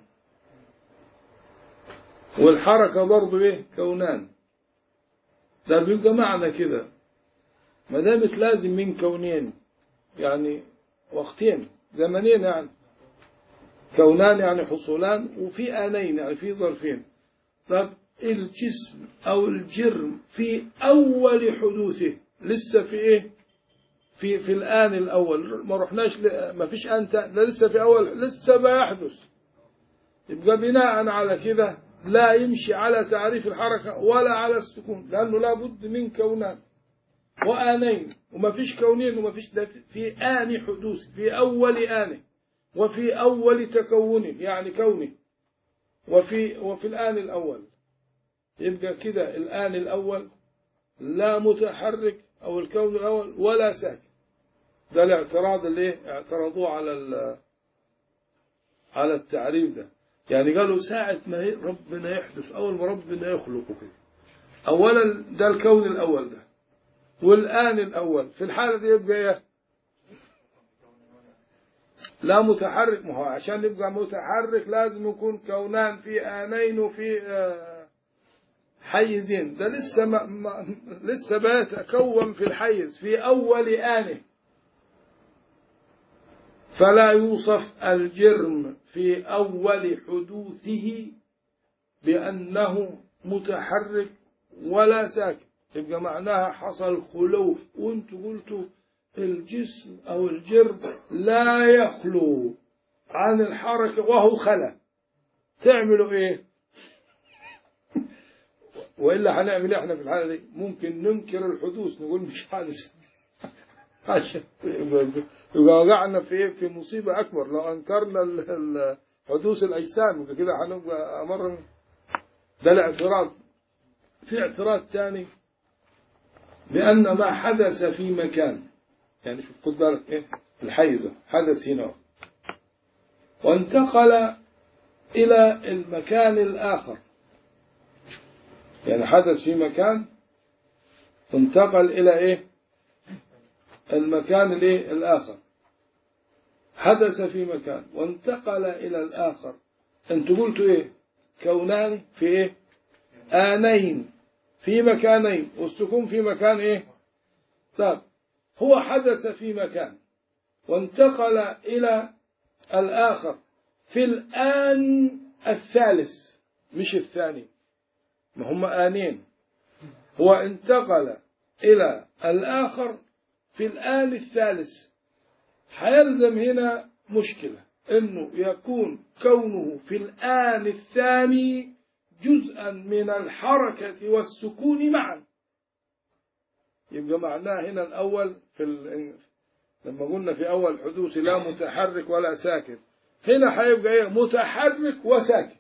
والحركة برضو إيه كونان ده بيبقى معنى كده ما دامت لازم من كونين يعني وقتين زمنين يعني كونان يعني حصولان وفي آنين يعني في ظرفين طب الجسم أو الجرم في أول حدوثه لسه في إيه في في الآن الأول ما رحناش ل... ما فيش أنت لا لسه في أول لسه بيحدث يبقى بناء على كده لا يمشي على تعريف الحركة ولا على السكون لأنه لابد من كونان وآنين وما فيش كونين وما فيش ده في آن حدوث في أول آنه وفي أول تكونه يعني كونه وفي وفي الآن الأول يبقى كده الآن الأول لا متحرك أو الكون الأول ولا ساكن ده الاعتراض اللي اعترضوه على ال- على التعريف ده يعني قالوا ساعة ما هي- ربنا يحدث أول ما ربنا يخلقه كده أولا ده الكون الأول ده والآن الأول في الحالة دي يبقى إيه؟ لا متحرك ما هو عشان يبقى متحرك لازم يكون كونان في آنين وفي آه، حيزين ده لسه ما ما لسه بيتكون في الحيز في أول آنه فلا يوصف الجرم في أول حدوثه بأنه متحرك ولا ساكن يبقى معناها حصل خلو وانتوا قلتوا الجسم أو الجرم لا يخلو عن الحركة وهو خلا تعملوا ايه وإلا هنعمل إيه احنا في الحالة دي ممكن ننكر الحدوث نقول مش حادث عشان يبقى وقعنا في في مصيبة أكبر لو أنكرنا ال- ال- حدوث الأجسام يبقى كده هنبقى أمر ده الاعتراض في اعتراض ثاني بأن ما حدث في مكان يعني شوف خد بالك إيه الحيزة حدث هنا وانتقل إلى المكان الآخر يعني حدث في مكان انتقل إلى إيه المكان الإيه الآخر حدث في مكان وانتقل إلى الآخر أنت قلتوا إيه كونان في إيه آنين في مكانين والسكون في مكان إيه طيب هو حدث في مكان وانتقل إلى الآخر في الآن الثالث مش الثاني ما هم آنين هو انتقل إلى الآخر في الآن الثالث حيلزم هنا مشكلة انه يكون كونه في الآن الثاني جزءا من الحركة والسكون معا يبقى معناه هنا الأول في ال... لما قلنا في أول حدوث لا متحرك ولا ساكن هنا هيبقى ايه متحرك وساكن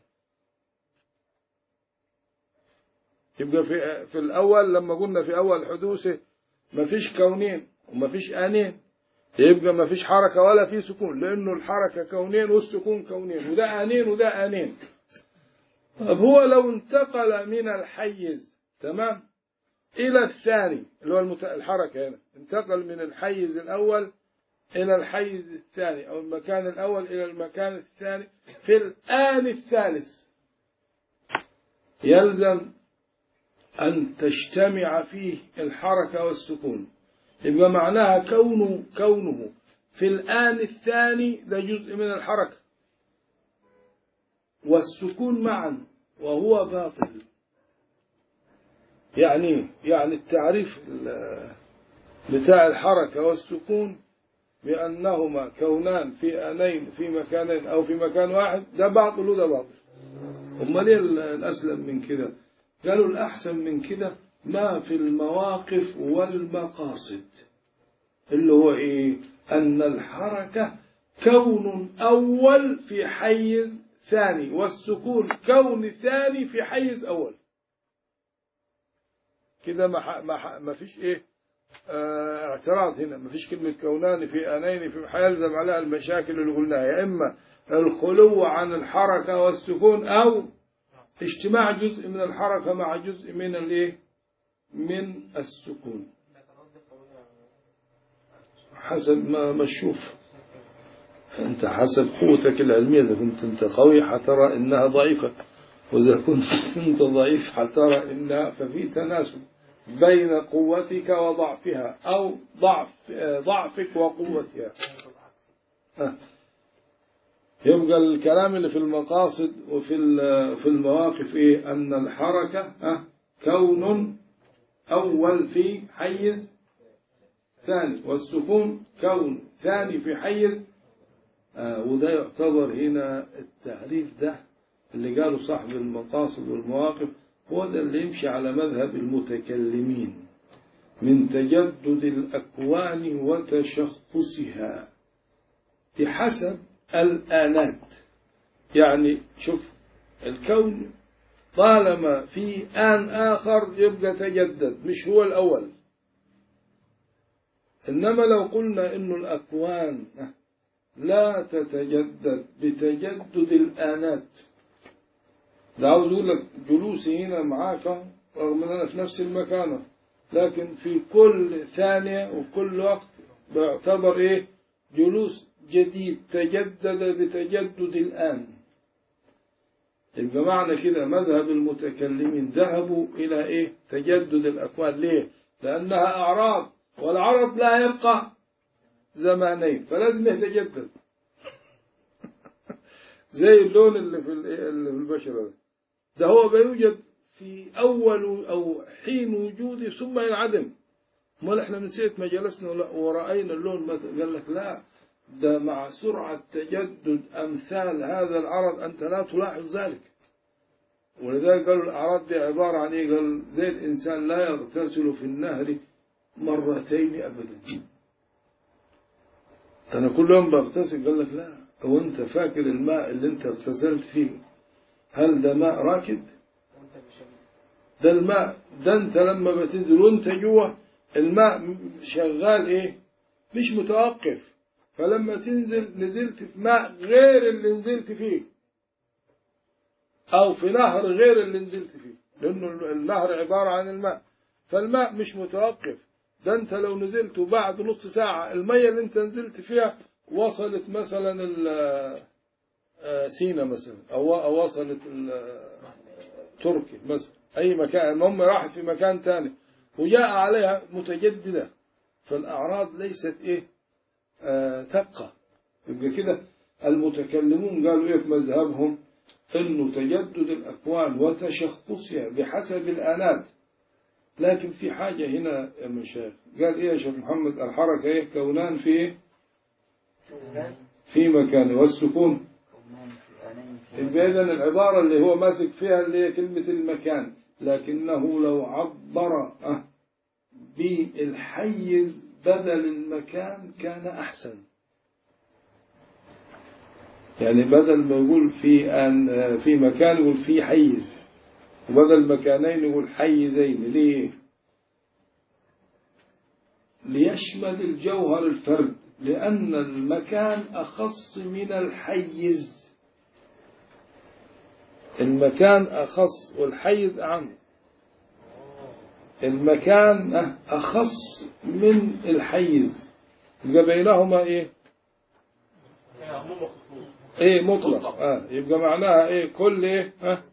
يبقى في في الأول لما قلنا في أول حدوثه ما فيش كونين وما فيش آنين يبقى ما فيش حركة ولا في سكون لأنه الحركة كونين والسكون كونين وده آنين وده آنين طب هو لو انتقل من الحيز تمام إلى الثاني اللي هو المت... الحركة هنا انتقل من الحيز الأول إلى الحيز الثاني أو المكان الأول إلى المكان الثاني في الآن الثالث يلزم أن تجتمع فيه الحركة والسكون يبقى معناها كونه كونه في الآن الثاني ده جزء من الحركة والسكون معا وهو باطل يعني يعني التعريف ال- بتاع الحركة والسكون بأنهما كونان في آنين في مكانين أو في مكان واحد ده باطل وده باطل أمال إيه ال- الأسلم من كده قالوا الأحسن من كده ما في المواقف والمقاصد اللي هو إيه أن الحركة كون أول في حيز ثاني والسكون كون ثاني في حيز أول كده ما ح- ما ح- ما فيش إيه آه، اعتراض هنا ما فيش كلمة كونان في آنين في حيلزم عليها المشاكل اللي قلناها يا إما الخلو عن الحركة والسكون أو اجتماع جزء من الحركة مع جزء من الايه من السكون حسب ما ما تشوف انت حسب قوتك العلمية اذا كنت انت قوي حترى انها ضعيفة واذا كنت انت ضعيف حترى انها ففي تناسب بين قوتك وضعفها او ضعف آه، ضعفك وقوتها آه. يبقى الكلام اللي في المقاصد وفي ال- في المواقف ايه ان الحركة آه، كون اول في حيز ثاني والسكون كون ثاني في حيز آه وده يعتبر هنا التعريف ده اللي قاله صاحب المقاصد والمواقف هو ده اللي يمشي على مذهب المتكلمين من تجدد الأكوان وتشخصها بحسب الآلات يعني شوف الكون طالما في آن آخر يبقى تجدد مش هو الأول إنما لو قلنا إنه الأكوان لا تتجدد بتجدد الآنات ده عاوز أقول لك جلوسي هنا معاك أهو، رغم إن أنا في نفس المكان لكن في كل ثانية وفي كل وقت بيعتبر إيه جلوس جديد تجدد بتجدد الآن يبقى معنى كده مذهب المتكلمين ذهبوا إلى إيه تجدد الأكوان ليه لأنها أعراض والعرض لا يبقى زمانين فلازم يتجدد زي اللون اللي في ال- اللي في البشرة ده ده هو بيوجد في أول أو حين وجوده ثم ينعدم امال احنا من سيئة ما جلسنا ولا- ورأينا اللون مثلا قال لك لا ده مع سرعة تجدد أمثال هذا العرض أنت لا تلاحظ ذلك ولذلك قالوا الأعراض دي عبارة عن إيه قال زي الإنسان لا يغتسل في النهر مرتين أبدا أنا كل يوم بغتسل قال لك لا هو أنت فاكر الماء اللي أنت اغتسلت فيه هل ده ماء راكد ده الماء ده أنت لما بتنزل وأنت جوه الماء شغال إيه مش متوقف فلما تنزل نزلت في ماء غير اللي نزلت فيه أو في نهر غير اللي نزلت فيه لأنه النهر عبارة عن الماء فالماء مش متوقف ده أنت لو نزلت وبعد نص ساعة المية اللي أنت نزلت فيها وصلت مثلا ال- آه، سينا مثلا أو أو وصلت ال- تركيا مثلا أي مكان المهم راحت في مكان ثاني وجاء عليها متجددة فالأعراض ليست إيه آه تبقى يبقى كده المتكلمون قالوا إيه في مذهبهم إنه تجدد الأكوان وتشخصها بحسب الآلات لكن في حاجة هنا يا مشايخ قال إيه يا شيخ محمد الحركة إيه كونان في إيه في مكان والسكون كونان في آنين في يبقى إذن العبارة اللي هو ماسك فيها اللي هي كلمة المكان لكنه لو عبر أه بالحيز بدل المكان كان أحسن يعني بدل ما يقول في أن في مكان يقول في حيز وبدل مكانين يقول حيزين ليه؟ ليشمل الجوهر الفرد لأن المكان أخص من الحيز المكان أخص والحيز أعم المكان أخص من الحيز يبقى بينهما إيه؟ عموم وخصوص إيه مطلق آه يبقى معناها إيه كل إيه؟ آه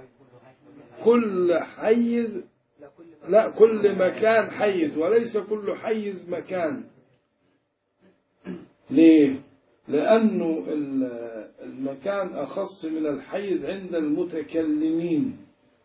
كل حيز لا كل لا كل مكان حيز وليس كل حيز مكان ليه؟ لأنه ال- المكان أخص من الحيز عند المتكلمين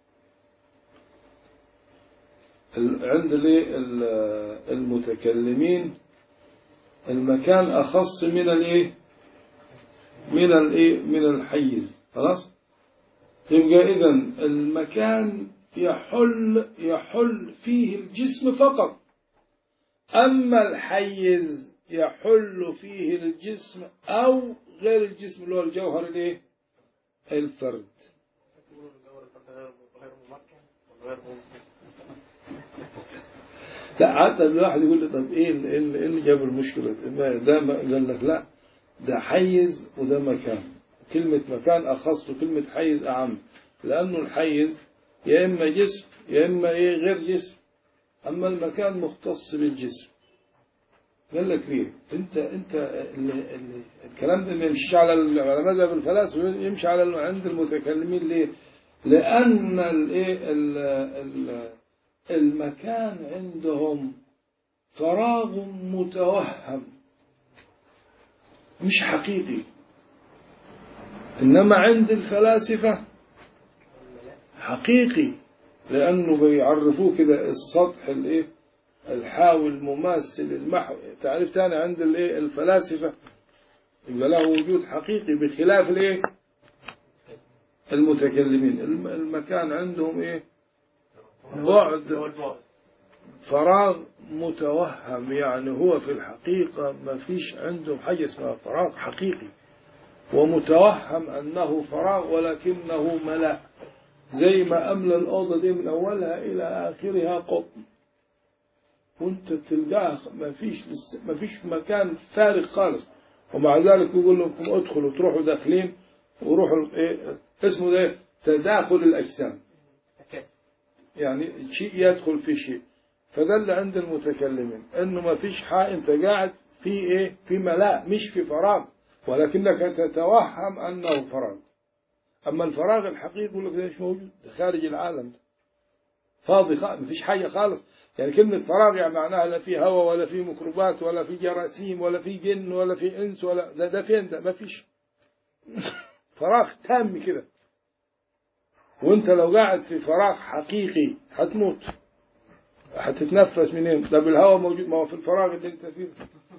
ال- عند الإيه؟ ال- المتكلمين المكان أخص من الإيه؟ من الإيه؟ من الحيز خلاص؟ يبقى إذا المكان يحل يحل فيه الجسم فقط أما الحيز يحل فيه الجسم أو غير الجسم اللي هو الجوهر الايه؟ الفرد يقولوا الجوهر الفرد غير غير ممكن وغير ممكن لا حتى الواحد يقول لي طب ايه اللي, إيه اللي- إيه اللي جاب المشكله ما- ده ما- قال لك لا ده حيز وده مكان كلمة مكان أخص وكلمة حيز أعم لأنه الحيز يا إما جسم يا إما إيه غير جسم أما المكان مختص بالجسم قال لك ليه أنت أنت اللي اللي الكلام ده ما يمشيش على ال- على مذهب الفلاسفة يمشي على ال- عند المتكلمين ليه؟ لأن الإيه ال- ال- المكان عندهم فراغ متوهم مش حقيقي إنما عند الفلاسفة حقيقي لأنه بيعرفوه كده السطح الإيه الحاوي المماثل المحو تعريف تاني عند الإيه الفلاسفة يبقى له وجود حقيقي بخلاف الإيه المتكلمين الم- المكان عندهم إيه بعد هو البعد فراغ متوهم يعني هو في الحقيقة ما فيش عندهم حاجة اسمها فراغ حقيقي ومتوهم أنه فراغ ولكنه ملأ زي ما أملى الأوضة دي من أولها إلى آخرها قطن وانت تلقاها ما فيش ما فيش مكان فارغ خالص ومع ذلك يقول لكم ادخلوا تروحوا داخلين وروحوا ايه اسمه ده تداخل الأجسام الكسر يعني شيء يدخل في شيء فده اللي عند المتكلمين انه ما فيش حاجه انت قاعد في ايه في ملاء مش في فراغ ولكنك تتوهم انه فراغ اما الفراغ الحقيقي يقول لك ده مش موجود ده خارج العالم ده فاضي خالص ما فيش حاجه خالص يعني كلمه فراغ يعني معناها لا في هواء ولا في ميكروبات ولا في جراثيم ولا في جن ولا في انس ولا ده ده فين ده ما فيش فراغ تام كده وانت لو قاعد في فراغ حقيقي هتموت هتتنفس منين ده بالهواء موجود ما هو في الفراغ اللي انت فيه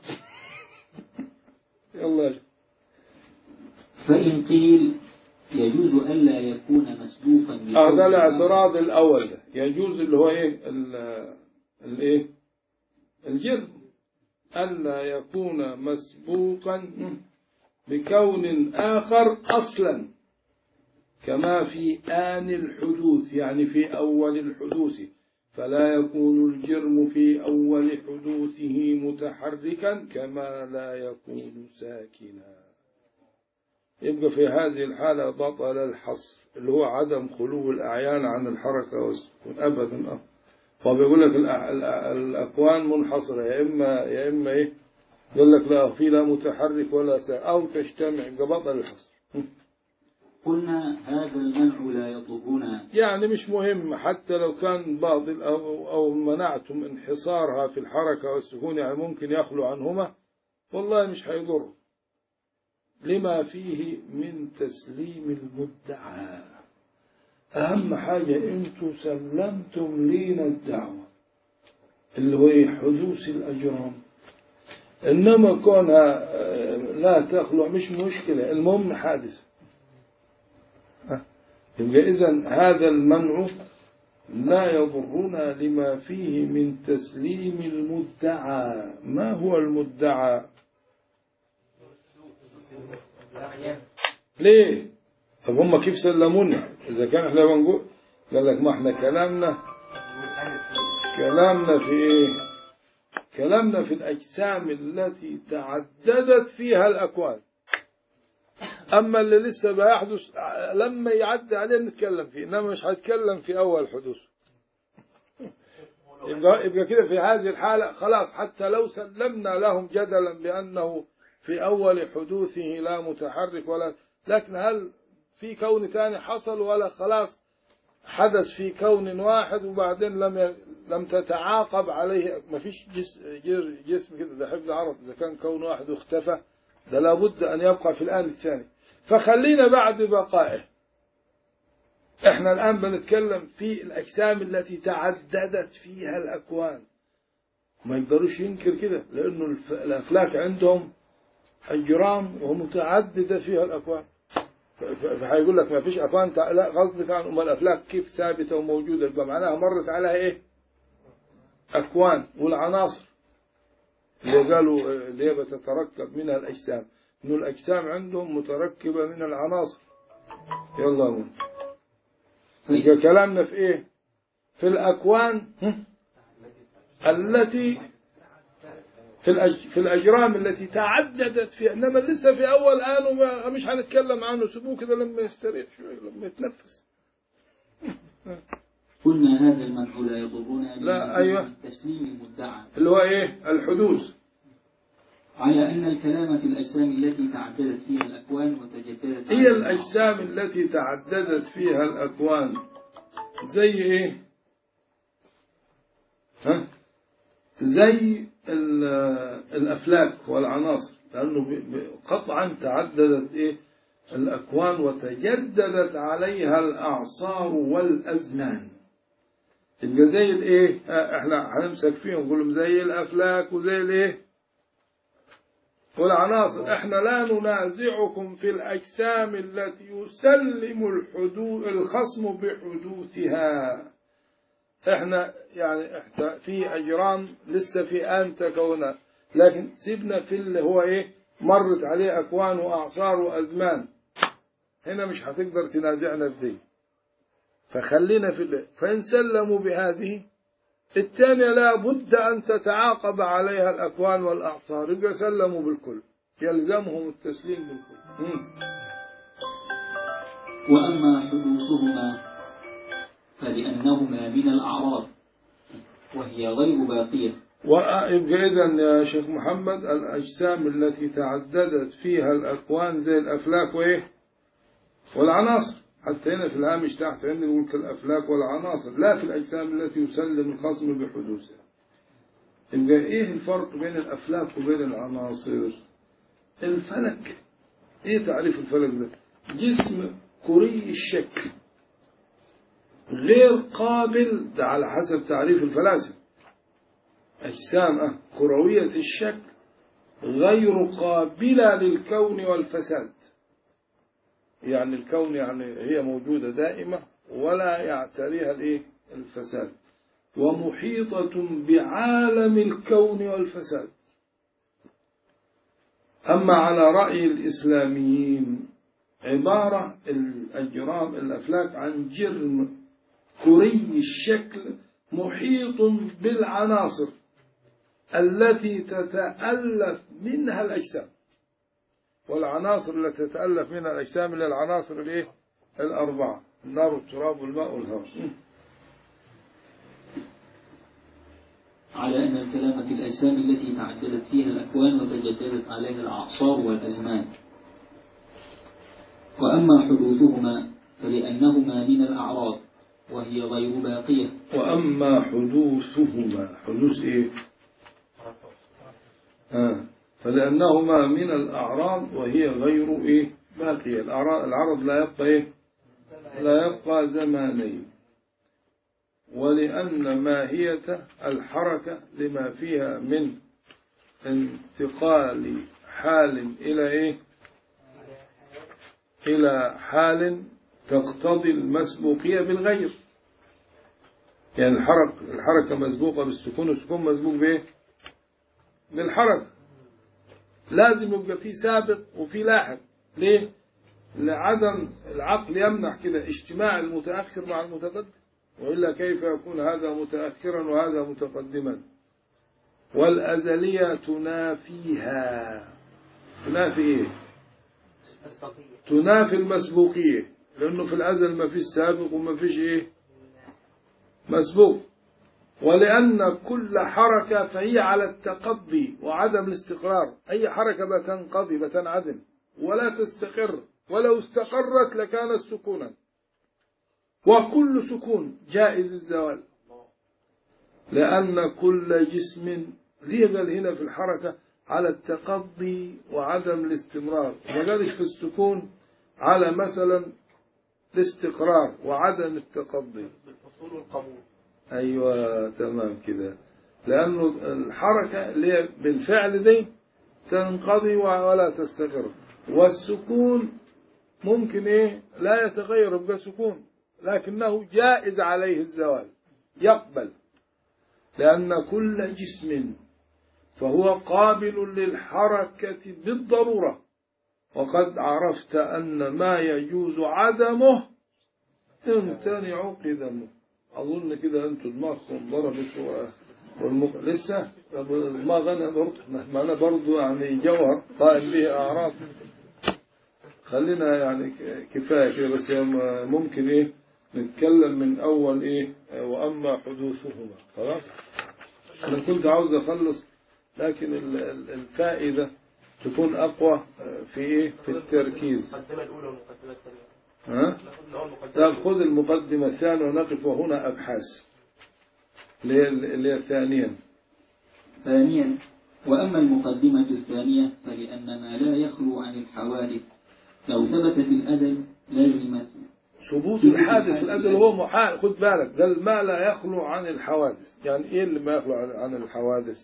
يلا يا شيخ. فإن قيل يجوز ألا يكون مسبوقا اه بقول ده الله الاعتراض الاول ده يجوز اللي هو ايه ال- الايه الجرم الا يكون مسبوقا بكون اخر اصلا كما في آن الحدوث يعني في أول الحدوث فلا يكون الجرم في أول حدوثه متحركا كما لا يكون ساكنا يبقى في هذه الحالة بطل الحصر اللي هو عدم خلو الأعيان عن الحركة والسكون أبدا أه. فبيقول لك الأ- الأ- الأكوان منحصرة يا إما يا إما إيه يقول لك لا في لا متحرك ولا ساكن أو تجتمع يبقى بطل الحصر قلنا هذا المنع لا يضرنا يعني مش مهم حتى لو كان باطل أو, أو منعتم انحصارها في الحركة والسكون يعني ممكن يخلو عنهما والله مش هيضر لما فيه من تسليم المدعى أهم حاجة أنتم سلمتم لينا الدعوة اللي هو إيه؟ حدوث الأجرام إنما كونها آه، لا تخلع مش مشكلة المهم حادثة يبقى إذن هذا المنع لا يضرنا لما فيه من تسليم المدعى ما هو المدعى الأعيان ليه طب هم كيف سلمونا إذا كان احنا بنقول قال لك ما احنا كلامنا كلامنا في ايه كلامنا في الأجسام التي تعددت فيها الأكوان أما اللي لسه بيحدث لما يعدي عليه نتكلم فيه إنما مش هتكلم في أول حدوث يبقى, يبقى كده في هذه الحالة خلاص حتى لو سلمنا لهم جدلا بأنه في أول حدوثه لا متحرك ولا لكن هل في كون ثاني حصل ولا خلاص حدث في كون واحد وبعدين لم ي... لم تتعاقب عليه ما فيش جس... جر- جسم كده ده حفظ عرف إذا كان كون واحد واختفى ده لابد أن يبقى في الآن الثاني فخلينا بعد بقائه احنا الآن بنتكلم في الأجسام التي تعددت فيها الأكوان ما يقدروش ينكر كده لأنه الف... الأفلاك عندهم أجرام ومتعددة فيها الأكوان ف- ف- فهيقول لك ما فيش أكوان تع... لا غصب عن أم الأفلاك كيف ثابتة وموجودة يبقى معناها مرت عليها إيه أكوان والعناصر اللي قالوا آه، اللي هي بتتركب منها الأجسام إنه الأجسام عندهم متركبة من العناصر يلا نقول. يبقى كلامنا في إيه في الأكوان هم؟ التي في الأج... في الأجرام التي تعددت فيها إنما لسه في أول آن وما مش هنتكلم عنه سيبوه كده لما يستريح شوية لما يتنفس قلنا هذا المنع لا يضرنا لا، أيوة. تسليم المدعى اللي هو إيه الحدوث على أن الكلام في الأجسام التي تعددت فيها الأكوان وتجددت هي الأجسام التي تعددت فيها الأكوان زي إيه ها زي ال- الأفلاك والعناصر لأنه ب- ب- قطعا تعددت إيه الأكوان وتجددت عليها الأعصار والأزمان يبقى زي الإيه آه، إحنا هنمسك فيهم نقول لهم زي الأفلاك وزي الإيه والعناصر احنا لا ننازعكم في الأجسام التي يسلم الحدود الخصم بحدوثها احنا يعني احنا في أجرام لسه في آن تكونها لكن سيبنا في اللي هو ايه مرت عليه أكوان وأعصار وأزمان هنا مش هتقدر تنازعنا في دي فخلينا في اللي فإن سلموا بهذه الثانية لا بد أن تتعاقب عليها الأكوان والأعصار يبقى سلموا بالكل يلزمهم التسليم بالكل مم. وأما حدوثهما فلأنهما من الأعراض وهي غير باقية ويبقى إذا يا شيخ محمد الأجسام التي تعددت فيها الأكوان زي الأفلاك وإيه والعناصر حتى هنا في الهامش تحت عندنا يقول كالأفلاك والعناصر لا في الأجسام التي يسلم الخصم بحدوثها يبقى إيه الفرق بين الأفلاك وبين العناصر الفلك إيه تعريف الفلك ده جسم كري الشكل غير قابل ده على حسب تعريف الفلاسفة أجسام كروية الشكل غير قابلة للكون والفساد يعني الكون يعني هي موجودة دائمة ولا يعتريها الايه الفساد ومحيطة بعالم الكون والفساد أما على رأي الإسلاميين عبارة الأجرام الأفلاك عن جرم كري الشكل محيط بالعناصر التي تتألف منها الأجسام والعناصر التي تتألف منها الأجسام اللي العناصر الإيه؟ الأربعة النار والتراب والماء والهواء على أن الكلام في الأجسام التي تعددت فيها الأكوان وتجددت عليها الأعصار والأزمان وأما حدوثهما فلأنهما من الأعراض وهي غير باقية وأما حدوثهما حدوث إيه؟ آه. فلأنهما من الأعراض وهي غير إيه؟ باقية الأعراض العرض لا يبقى إيه؟ لا يبقى زمانين ولأن ماهية الحركة لما فيها من انتقال حال إلى إيه؟ إلى حال تقتضي المسبوقية بالغير يعني الحرك الحركة مسبوقة بالسكون والسكون مسبوق بإيه؟ بالحركة لازم يبقى في سابق وفي لاحق ليه؟ لعدم العقل يمنح كده اجتماع المتأخر مع المتقدم وإلا كيف يكون هذا متأخرا وهذا متقدما والأزلية تنافيها تنافي إيه؟ تنافي المسبوقية لأنه في الأزل ما فيش سابق وما فيش إيه مسبوق ولأن كل حركة فهي على التقضي وعدم الاستقرار أي حركة بتنقضي بتنعدم ولا تستقر ولو استقرت لكانت سكونا وكل سكون جائز الزوال لأن كل جسم ليه قال هنا في الحركة على التقضي وعدم الاستمرار ما قالش في السكون على مثلا الاستقرار وعدم التقضي بالحصول والقبول أيوة تمام كده لأنه الحركة اللي هي بالفعل دي تنقضي ولا تستقر والسكون ممكن إيه لا يتغير يبقى سكون لكنه جائز عليه الزوال يقبل لأن كل جسم فهو قابل للحركة بالضرورة وقد عرفت أن ما يجوز عدمه امتنع قدمه أظن كده أنتم دماغكم ضربت والمق... لسه طب ما غنى برضه ما أنا برضه يعني جوهر قائم به أعراض خلينا يعني ك- كفاية كده بس يوم- ممكن إيه نتكلم من أول إيه وأما حدوثهما خلاص أنا كنت عاوز أخلص لكن ال- ال- الفائدة تكون أقوى في إيه في التركيز المقدمة الأولى والمقدمة الثانية ها ناخد الأول مقدمة طب خذ المقدمة الثانية ونقف وهنا أبحاث اللي هي- اللي هي ثانيا ثانيا وأما المقدمة الثانية فلأن ما لا يخلو عن الحوادث لو ثبت في الأزل لازمت ثبوت الحادث في الأزل هو محال خد بالك قال ما لا يخلو عن الحوادث يعني إيه اللي ما يخلو عن عن الحوادث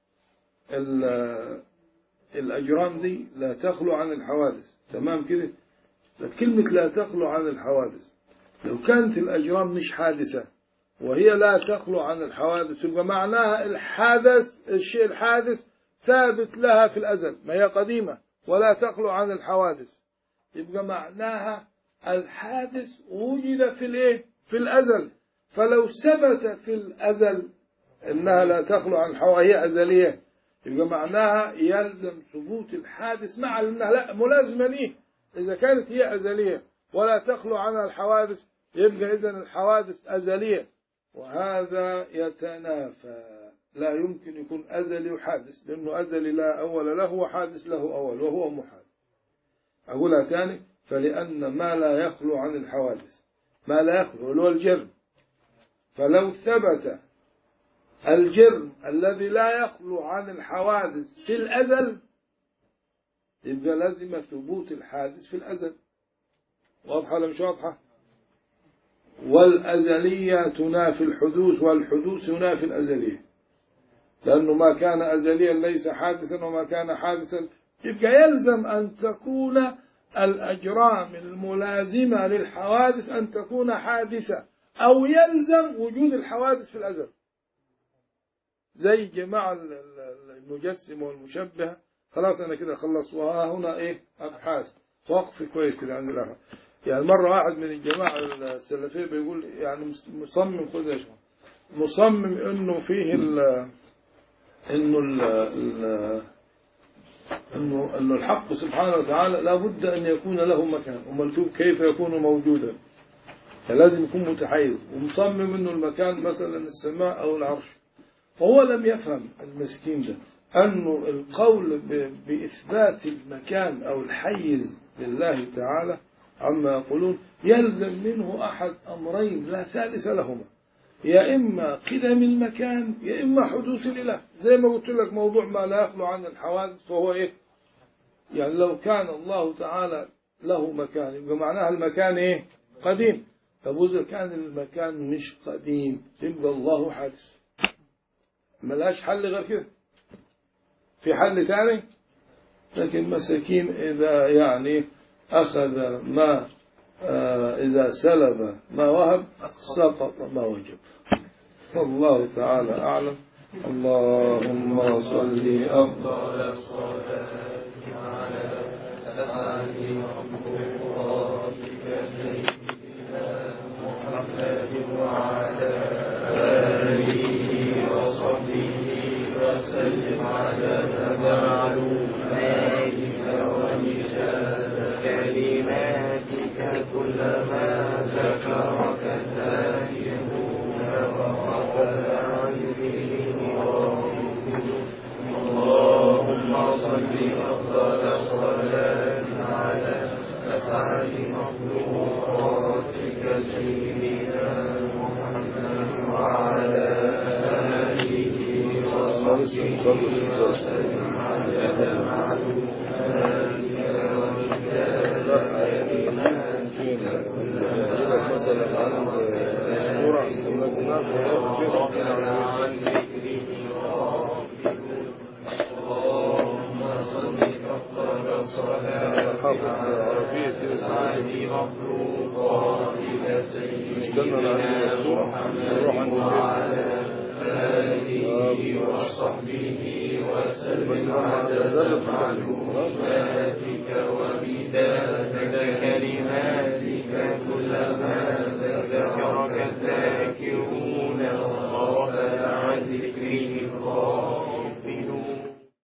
ال- الأجرام دي لا تخلو عن الحوادث تمام كده كلمة لا تخلو عن الحوادث لو كانت الأجرام مش حادثة وهي لا تخلو عن الحوادث يبقى معناها الحادث الشيء الحادث ثابت لها في الأزل ما هي قديمة ولا تخلو عن الحوادث يبقى معناها الحادث وجد في الايه في الازل فلو ثبت في الازل انها لا تخلو عن الحوادث هي ازليه يبقى معناها يلزم ثبوت الحادث مع انها لا ملازمه ليه اذا كانت هي ازليه ولا تخلو عنها الحوادث يبقى اذا الحوادث ازليه وهذا يتنافى لا يمكن يكون ازلي وحادث لانه ازلي لا اول له وحادث له اول وهو محال أقولها ثاني فلأن ما لا يخلو عن الحوادث ما لا يخلو اللي هو الجرم فلو ثبت الجرم الذي لا يخلو عن الحوادث في الأزل يبقى لازم ثبوت الحادث في الأزل واضحة ولا مش واضحة والأزلية تنافي الحدوث والحدوث ينافي الأزلية لأنه ما كان أزليا ليس حادثا وما كان حادثا يبقى يلزم أن تكون الأجرام الملازمة للحوادث أن تكون حادثة أو يلزم وجود الحوادث في الأزل زي جماعة ال- ال- المجسم والمشبه خلاص أنا كده خلص وها هنا إيه أبحاث وقف كويس كده عند الأخر يعني مرة واحد من الجماعة السلفية بيقول يعني مس- مصمم خذ يا شباب مصمم إنه فيه ال إنه ال ال انه انه الحق سبحانه وتعالى لابد ان يكون له مكان ومكتوب كيف يكون موجودا فلازم يكون متحيز ومصمم انه المكان مثلا السماء او العرش فهو لم يفهم المسكين ده انه القول ب- باثبات المكان او الحيز لله تعالى عما يقولون يلزم منه احد امرين لا ثالث لهما يا إما قدم المكان يا إما حدوث الإله زي ما قلت لك موضوع ما لا يخلو عن الحوادث فهو إيه يعني لو كان الله تعالى له مكان يبقى معناها المكان إيه قديم طب وإذا كان المكان مش قديم يبقى الله حادث ملهاش حل غير كده في حل تاني لكن مساكين إذا يعني أخذ ما آه، إذا سلب ما وهب سقط ما وجب والله تعالى أعلم اللهم صل أفضل كلماتك كلما ذكرك الذاكرون وغفل عن ذكرهم اللهم صل أفضل صلاة على أسعد مخلوقاتك سيدنا محمد وعلى آله وصحبه وسلم عدد معلوماتك مثلا عند سورة عن ذكره اللهم صل أفضل صلاة على أسعد مخلوقاتك سيدنا محمد وعلى آله وصحبه وسلم عدد معلوماتك ومداد كلماتك كلما ذكرك الذاكرون